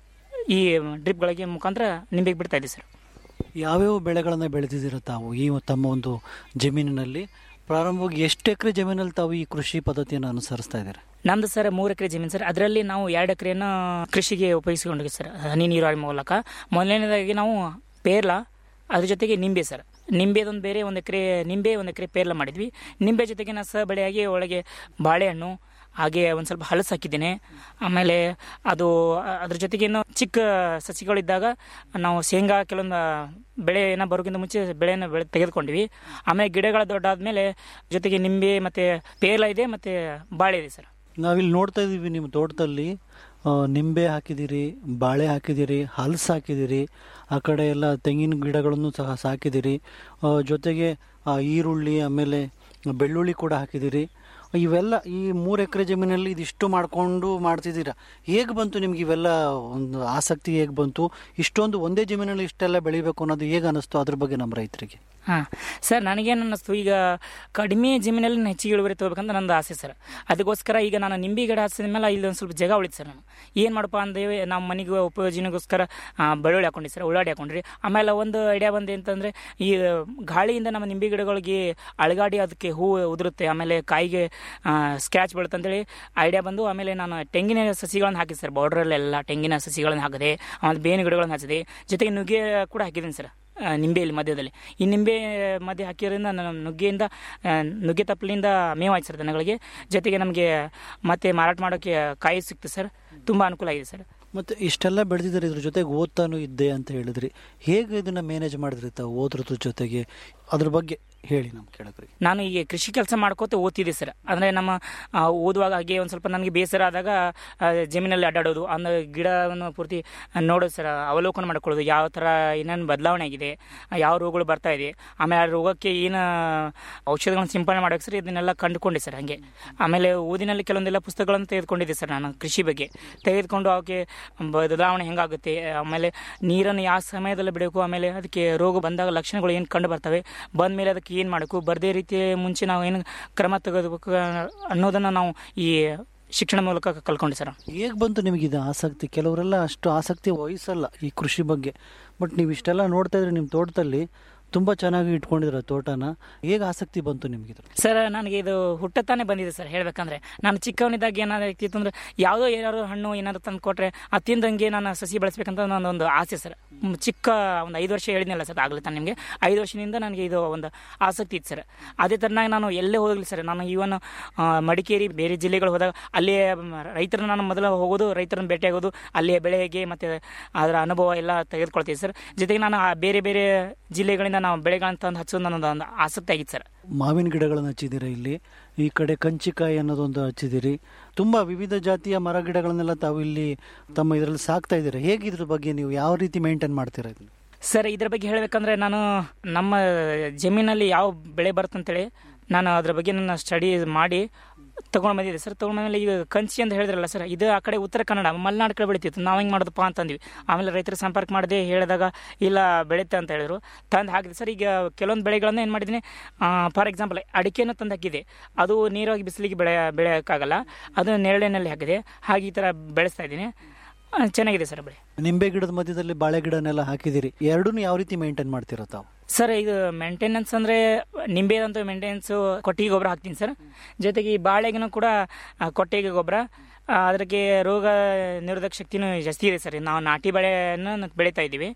Speaker 25: ಈ ಡ್ರಿಪ್ಗಳಿಗೆ ಮುಖಾಂತರ ನಿಂಬೆಗೆ ಬಿಡ್ತಾ ಇದ್ದೀವಿ ಸರ್
Speaker 5: ಯಾವ್ಯಾವ ಬೆಳೆಗಳನ್ನು ಬೆಳೆದಿದ್ದೀರ ತಾವು ಈ ತಮ್ಮ ಒಂದು ಜಮೀನಿನಲ್ಲಿ ಪ್ರಾರಂಭವಾಗಿ ಎಷ್ಟು ಎಕರೆ ಜಮೀನಲ್ಲಿ ತಾವು ಈ ಕೃಷಿ ಪದ್ಧತಿಯನ್ನು ಅನುಸರಿಸ್ತಾ ಇದ್ದೀರಾ
Speaker 25: ನಮ್ದು ಸರ್ ಮೂರು ಎಕರೆ ಜಮೀನು ಸರ್ ಅದರಲ್ಲಿ ನಾವು ಎರಡು ಎಕರೆಯನ್ನು ಕೃಷಿಗೆ ಉಪಯೋಗಿಸಿಕೊಂಡಿದ್ದೀವಿ ಸರ್ ಹನಿ ನೀರಾವರಿ ಮೂಲಕ ಮೊದಲನೇದಾಗಿ ನಾವು ಪೇರ್ಲ ಅದ್ರ ಜೊತೆಗೆ ನಿಂಬೆ ಸರ್ ನಿಂಬೆದೊಂದು ಬೇರೆ ಒಂದು ಎಕರೆ ನಿಂಬೆ ಒಂದು ಎಕರೆ ಪೇರ್ಲ ಮಾಡಿದ್ವಿ ನಿಂಬೆ ಜೊತೆಗೆ ನಾವು ಸಹ ಬೆಳೆಯಾಗಿ ಒಳಗೆ ಬಾಳೆಹಣ್ಣು ಹಾಗೆ ಒಂದು ಸ್ವಲ್ಪ ಹಲಸು ಹಾಕಿದ್ದೇನೆ ಆಮೇಲೆ ಅದು ಅ- ಅದ್ರ ಜೊತೆಗೆ ಇನ್ನು ಚಿಕ್ಕ ಸಸಿಗಳಿದ್ದಾಗ ನಾವು ಶೇಂಗಾ ಕೆಲವೊಂದು ಬೆಳೆ ಏನೋ ಬರೋಕ್ಕಿಂತ ಮುಂಚೆ ಬೆಳೆಯನ್ನು ಬೆಳೆ ತೆಗೆದುಕೊಂಡ್ವಿ ಆಮೇಲೆ ಗಿಡಗಳ ದೊಡ್ಡಾದ್ಮೇಲೆ ಜೊತೆಗೆ ನಿಂಬೆ ಮತ್ತು ಪೇರ್ಲ ಇದೆ ಮತ್ತು ಬಾಳೆ ಇದೆ ಸರ್
Speaker 5: ನಾವಿಲ್ಲಿ ನೋಡ್ತಾ ಇದ್ದೀವಿ ನಿಮ್ಮ ತೋಟದಲ್ಲಿ ಆ, ನಿಂಬೆ ಹಾಕಿದ್ದೀರಿ ಬಾಳೆ ಹಾಕಿದ್ದೀರಿ ಹಲಸು ಹಾಕಿದ್ದೀರಿ ಆ ಕಡೆ ಎಲ್ಲ ತೆಂಗಿನ ಗಿಡಗಳನ್ನು ಸಹ ಸಾಕಿದ್ದೀರಿ ಆ, ಜೊತೆಗೆ ಆ, ಈರುಳ್ಳಿ ಆಮೇಲೆ ಬೆಳ್ಳುಳ್ಳಿ ಕೂಡ ಹಾಕಿದ್ದೀರಿ ಇವೆಲ್ಲ ಈ ಮೂರು ಎಕರೆ ಜಮೀನಲ್ಲಿ ಇದಿಷ್ಟು ಮಾಡಿಕೊಂಡು ಮಾಡ್ತಿದ್ದೀರಾ ಹೇಗೆ ಬಂತು ನಿಮ್ಗೆ ಇವೆಲ್ಲ ಒಂದು ಆಸಕ್ತಿ ಹೇಗೆ ಬಂತು ಇಷ್ಟೊಂದು ಒಂದೇ ಜಮೀನಲ್ಲಿ ಇಷ್ಟೆಲ್ಲ ಬೆಳಿಬೇಕು ಅನ್ನೋದು ಹೇಗೆ ಅನ್ನಿಸ್ತು ಅದ್ರ ಬಗ್ಗೆ ನಮ್ಮ ರೈತರಿಗೆ
Speaker 25: ಹಾಂ ಸರ್ ನನಗೇನು ಅನ್ನಿಸ್ತು ಈಗ ಕಡಿಮೆ ಜಮೀನಲ್ಲಿ ನಾನು ಹೆಚ್ಚಿಗೆ ಇಳುವರಿ ತಗೋಬೇಕಂತ ನಂದು ಆಸೆ ಸರ್ ಅದಕ್ಕೋಸ್ಕರ ಈಗ ನಾನು ನಿಂಬೆ ಗಿಡ ಹಚ್ಚಿದ ಮೇಲೆ ಇಲ್ಲಿ ಒಂದು ಸ್ವಲ್ಪ ಜಾಗ ಉಳಿತು ಸರ್ ನಾನು ಏನು ಮಾಡಪ್ಪ ಅಂದೇವಿ ನಮ್ಮ ಮನೆಗೆ ಉಪಯೋಜನೆಗೋಸ್ಕರ ಆ, ಬೆಳ್ಳುಳ್ಳಿ ಹಾಕೊಂಡಿ ಸರ್ ಉಳ್ಳಾಡಿ ಹಾಕೊಂಡ್ರಿ ಆಮೇಲೆ ಒಂದು ಐಡಿಯಾ ಬಂದು ಅಂತಂದರೆ ಈ ಗಾಳಿಯಿಂದ ನಮ್ಮ ನಿಂಬೆ ಗಿಡಗಳಿಗೆ ಅಳಗಾಡಿ ಅದಕ್ಕೆ ಹೂವು ಉದುರುತ್ತೆ ಆಮೇಲೆ ಕಾಯಿಗೆ ಸ್ಕ್ರ್ಯಾಚ್ ಬೀಳುತ್ತೆ ಅಂತೇಳಿ ಐಡಿಯಾ ಬಂದು ಆಮೇಲೆ ನಾನು ತೆಂಗಿನ ಸಸಿಗಳನ್ನು ಹಾಕಿದೆ ಸರ್ ಬಾರ್ಡ್ರಲ್ಲೆಲ್ಲ ತೆಂಗಿನ ಸಸಿಗಳನ್ನು ಹಾಕಿದೆ ಆಮೇಲೆ ಬೇವಿನ ಗಿಡಗಳನ್ನು ಹಚ್ಚಿದೆ ಜೊತೆಗೆ ನುಗ್ಗೆ ಕೂಡ ಹಾಕಿದ್ದೀನಿ ಸರ್ ಆ, ನಿಂಬೆಯಲ್ಲಿ ಮಧ್ಯದಲ್ಲಿ ಈ ನಿಂಬೆ ಮಧ್ಯೆ ಹಾಕಿರೋದ್ರಿಂದ ನಾನು ನುಗ್ಗೆಯಿಂದ ಆ, ನುಗ್ಗೆ ತಪ್ಪಲಿಂದ ಮೇವು ಆಯ್ತು ಸರ್ ದನಗಳಿಗೆ ಜೊತೆಗೆ ನಮಗೆ ಮತ್ತೆ ಮಾರಾಟ ಮಾಡೋಕ್ಕೆ ಕಾಯಿ ಸಿಕ್ತು ಸರ್ ತುಂಬ ಅನುಕೂಲ ಆಗಿದೆ ಸರ್
Speaker 5: ಮತ್ತು ಇಷ್ಟೆಲ್ಲ ಬೆಳೆದಿದ್ದಾರೆ ಇದ್ರ ಜೊತೆಗೆ ಓದ್ತಾನು ಇದ್ದೆ ಅಂತ ಹೇಳಿದ್ರಿ ಹೇಗೆ ಇದನ್ನ ಮ್ಯಾನೇಜ್ ಮಾಡಿದ್ರಿ ತಾವು ಓದ್ರದ್ರ ಜೊತೆಗೆ ಅದ್ರ ಬಗ್ಗೆ ಹೇಳಿ ನಮ್ಮ ಕೇಳಕ್ರಿ
Speaker 25: ನಾನು ಈಗ ಕೃಷಿ ಕೆಲಸ ಮಾಡ್ಕೋತ ಓದ್ತಿದ್ದೆ ಸರ್ ಅಂದರೆ ನಮ್ಮ ಆ, ಓದುವಾಗ ಹಾಗೆ ಒಂದು ಸ್ವಲ್ಪ ನನಗೆ ಬೇಸರ ಆದಾಗ ಆ, ಜಮೀನಲ್ಲಿ ಅಡ್ಡಾಡೋದು ಅಂದ್ರೆ ಗಿಡವನ್ನು ಪೂರ್ತಿ ನೋಡೋದು ಸರ್ ಅವಲೋಕನ ಮಾಡ್ಕೊಳ್ಳೋದು ಯಾವ ಥರ ಏನೇನು ಬದಲಾವಣೆ ಆಗಿದೆ ಆ, ಯಾವ ರೋಗಗಳು ಬರ್ತಾ ಇದೆ ಆಮೇಲೆ ಆ ರೋಗಕ್ಕೆ ಏನು ಔಷಧಗಳನ್ನು ಸಿಂಪಡಣೆ ಮಾಡೋಕೆ ಸರ್ ಇದನ್ನೆಲ್ಲ ಕಂಡುಕೊಂಡೆ ಸರ್ ಹಾಗೆ ಆಮೇಲೆ ಓದಿನಲ್ಲಿ ಕೆಲವೊಂದೆಲ್ಲ ಪುಸ್ತಕಗಳನ್ನು ತೆಗೆದುಕೊಂಡಿದ್ದೆ ಸರ್ ನಾನು ಕೃಷಿ ಬಗ್ಗೆ ತೆಗೆದುಕೊಂಡು ಅವಕ್ಕೆ ಬದಲಾವಣೆ ಹೆಂಗಾಗುತ್ತೆ ಆಮೇಲೆ ನೀರನ್ನು ಯಾವ ಸಮಯದಲ್ಲಿ ಬಿಡಬೇಕು ಆಮೇಲೆ ಅದಕ್ಕೆ ರೋಗ ಬಂದಾಗ ಲಕ್ಷಣಗಳು ಏನು ಕಂಡು ಬರ್ತವೆ ಬಂದ ಮೇಲೆ ಅದಕ್ಕೆ ಏನು ಮಾಡಬೇಕು ಬರದೇ ರೀತಿ ಮುಂಚೆ ನಾವು ಏನು ಕ್ರಮ ತೆಗೆದುಬೇಕು ಅನ್ನೋದನ್ನು ನಾವು ಈ ಶಿಕ್ಷಣ ಮೂಲಕ ಕಲ್ಕೊಂಡೆ ಸರ್
Speaker 5: ಹೇಗೆ ಬಂತು ನಿಮಗೆ ಇದು ಆಸಕ್ತಿ ಕೆಲವರೆಲ್ಲ ಅಷ್ಟು ಆಸಕ್ತಿ ವಹಿಸಲ್ಲ ಈ ಕೃಷಿ ಬಗ್ಗೆ ಬಟ್ ನೀವು ಇಷ್ಟೆಲ್ಲ ನೋಡ್ತಾ ಇದ್ರೆ ನಿಮ್ಮ ತೋಟದಲ್ಲಿ ತುಂಬ ಚೆನ್ನಾಗಿ ಇಟ್ಕೊಂಡಿದ್ರ ತೋಟನ ಹೇಗೆ ಆಸಕ್ತಿ ಬಂತು ನಿಮಗೆ ಇದ್ರ
Speaker 25: ಸರ್ ನನಗೆ ಇದು ಹುಟ್ಟತಾನೆ ಬಂದಿದೆ ಸರ್ ಹೇಳ್ಬೇಕಂದ್ರೆ ನಾನು ಚಿಕ್ಕವನಿದ್ದಾಗ ಏನಾಗ್ತಿತ್ತು ಅಂದ್ರೆ ಯಾವುದೋ ಏನಾದ್ರು ಹಣ್ಣು ಏನಾದ್ರು ತಂದು ಕೊಟ್ರೆ ಅದು ತಿಂದಂಗೆ ನಾನು ಸಸಿ ಬೆಳೆಸ್ಬೇಕಂತ ನನ್ನೊಂದು ಆಸೆ ಸರ್ ಮ್, ಚಿಕ್ಕ ಒಂದು ಐದು ವರ್ಷ ಹೇಳಿದ್ನಲ್ಲ ಸರ್ ಆಗಲಿ ತಾನು ನಿಮಗೆ ಐದು ವರ್ಷದಿಂದ ನನಗೆ ಇದು ಒಂದು ಆಸಕ್ತಿ ಇತ್ತು ಸರ್ ಅದೇ ಥರನಾಗಿ ನಾನು ಎಲ್ಲೇ ಹೋಗಲಿ ಸರ್ ನಾನು ಇವನ್ ಮಡಿಕೇರಿ ಬೇರೆ ಜಿಲ್ಲೆಗಳು ಹೋದಾಗ ಅಲ್ಲೇ ರೈತರನ್ನ ನಾನು ಮೊದಲು ಹೋಗೋದು ರೈತರನ್ನ ಭೇಟಿಯಾಗೋದು ಅಲ್ಲಿಯ ಬೆಳೆಗೆ ಮತ್ತು ಅದರ ಅನುಭವ ಎಲ್ಲ ತೆಗೆದುಕೊಳ್ತೀವಿ ಸರ್ ಜೊತೆಗೆ ನಾನು ಆ ಬೇರೆ ಬೇರೆ ಜಿಲ್ಲೆಗಳಿಂದ ನಾವು ಬೆಳೆಗಳನ್ನ ತಂದು ಹಚ್ಚೋದು ನನ್ನೊಂದು ಒಂದು ಆಸಕ್ತಿ ಆಗಿತ್ತು ಸರ್
Speaker 5: ಮಾವಿನ ಗಿಡಗಳನ್ನು ಹಚ್ಚಿದ್ದೀರಾ ಇಲ್ಲಿ ಈ ಕಡೆ ಕಂಚಿಕಾಯಿ ಅನ್ನೋದೊಂದು ಹಚ್ಚಿದ್ದೀರಿ ತುಂಬ ವಿವಿಧ ಜಾತಿಯ ಮರ ಗಿಡಗಳನ್ನೆಲ್ಲ ತಾವು ಇಲ್ಲಿ ತಮ್ಮ ಇದರಲ್ಲಿ ಸಾಕ್ತಾ ಇದ್ದೀರಾ ಹೇಗೆ ಇದ್ರ ಬಗ್ಗೆ ನೀವು ಯಾವ ರೀತಿ ಮೇಂಟೈನ್ ಮಾಡ್ತೀರಾ ಇದನ್ನ
Speaker 25: ಸರ್ ಇದ್ರ ಬಗ್ಗೆ ಹೇಳಬೇಕಂದ್ರೆ ನಾನು ನಮ್ಮ ಜಮೀನಲ್ಲಿ ಯಾವ ಬೆಳೆ ಬರುತ್ತಂತೇಳಿ ನಾನು ಅದ್ರ ಬಗ್ಗೆ ನನ್ನ ಸ್ಟಡಿ ಮಾಡಿ ತೊಗೊಂಡು ಬಂದಿದ್ದೆ ಸರ್ ತೊಗೊಂಡು ಬಂದ್ಮೇಲೆ ಈಗ ಕಂಚಿ ಅಂತ ಹೇಳಿದ್ರಲ್ಲ ಸರ್ ಇದು ಆ ಕಡೆ ಉತ್ತರ ಕನ್ನಡ ಮಲೆನಾಡು ಕಡೆ ಬೆಳಿತಿತ್ತು ನಾವು ಹೆಂಗೆ ಮಾಡೋದಪ್ಪ ಅಂತಂದ್ವಿ ಆಮೇಲೆ ರೈತರ ಸಂಪರ್ಕ ಮಾಡಿದೆ ಹೇಳಿದಾಗ ಇಲ್ಲ ಬೆಳೆಯುತ್ತೆ ಅಂತ ಹೇಳಿದ್ರು ತಂದು ಹಾಕಿದೆ ಸರ್ ಈಗ ಕೆಲವೊಂದು ಬೆಳೆಗಳನ್ನು ಏನು ಮಾಡಿದ್ದೀನಿ ಫಾರ್ ಎಕ್ಸಾಂಪಲ್ ಅಡಿಕೆನ ತಂದು ಹಾಕಿದೆ ಅದು ನೀರಾಗಿ ಬಿಸಿಲಿಗೆ ಬೆಳೆ ಬೆಳೆಯೋಕ್ಕಾಗಲ್ಲ ಅದು ನೆರಳಿನಲ್ಲಿ ಹಾಕಿದೆ ಹಾಗೆ ಈ ಥರ ಬೆಳೆಸ್ತಾ ಇದ್ದೀನಿ ಆ, ಚೆನ್ನಾಗಿದೆ ಸರ್ ಬೆಳೆ
Speaker 5: ನಿಂಬೆ ಗಿಡದ ಮಧ್ಯದಲ್ಲಿ ಬಾಳೆ ಗಿಡನೆಲ್ಲ ಹಾಕಿದ್ದೀರಿ ಎರಡನ್ನೂ ಯಾವ ರೀತಿ ಮೇಂಟೈನ್ ಮಾಡ್ತೀರಾ ತಾವು
Speaker 25: ಸರ್ ಇದು ಮೇಂಟೆನೆನ್ಸ್ ಅಂದರೆ ನಿಂಬೆದಂತೂ ಮೇಂಟೆನೆನ್ಸು ಕೊಟ್ಟಿಗೆ ಗೊಬ್ಬರ ಹಾಕ್ತೀನಿ ಸರ್ ಜೊತೆಗೆ ಈ ಬಾಳೆಗೂ ಕೂಡ ಆ, ಕೊಟ್ಟಿಗೆ ಗೊಬ್ಬರ ಆ, ಅದಕ್ಕೆ ರೋಗ ನಿರೋಧಕ ಶಕ್ತಿನೂ ಜಾಸ್ತಿ ಇದೆ ಸರ್ ನಾವು ನಾಟಿ ಬೆಳೆಯನ್ನು ಬೆಳೀತಾ ಇದ್ದೀವಿ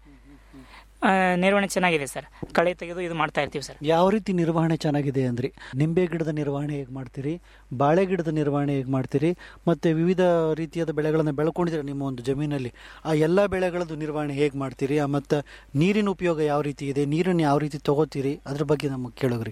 Speaker 25: ಆ, ನಿರ್ವಹಣೆ ಚೆನ್ನಾಗಿದೆ ಸರ್ ಕಳೆ ತೆಗೆದು ಇದು ಮಾಡ್ತಾ ಇರ್ತೀವಿ ಸರ್
Speaker 5: ಯಾವ ರೀತಿ ನಿರ್ವಹಣೆ ಚೆನ್ನಾಗಿದೆ ಅಂದ್ರಿ ನಿಂಬೆ ಗಿಡದ ನಿರ್ವಹಣೆ ಹೇಗೆ ಮಾಡ್ತೀರಿ ಬಾಳೆ ಗಿಡದ ನಿರ್ವಹಣೆ ಹೇಗೆ ಮಾಡ್ತೀರಿ ಮತ್ತೆ ವಿವಿಧ ರೀತಿಯಾದ ಬೆಳೆಗಳನ್ನು ಬೆಳ್ಕೊಂಡಿದ್ದೀರಾ ನಿಮ್ಮ ಒಂದು ಜಮೀನಲ್ಲಿ ಆ ಎಲ್ಲ ಬೆಳೆಗಳದ್ದು ನಿರ್ವಹಣೆ ಹೇಗೆ ಮಾಡ್ತೀರಿ ಆ ಮತ್ತು ನೀರಿನ ಉಪಯೋಗ ಯಾವ ರೀತಿ ಇದೆ ನೀರನ್ನು ಯಾವ ರೀತಿ ತಗೋತೀರಿ ಅದ್ರ ಬಗ್ಗೆ ನಮಗೆ ಕೇಳೋರಿಗೆ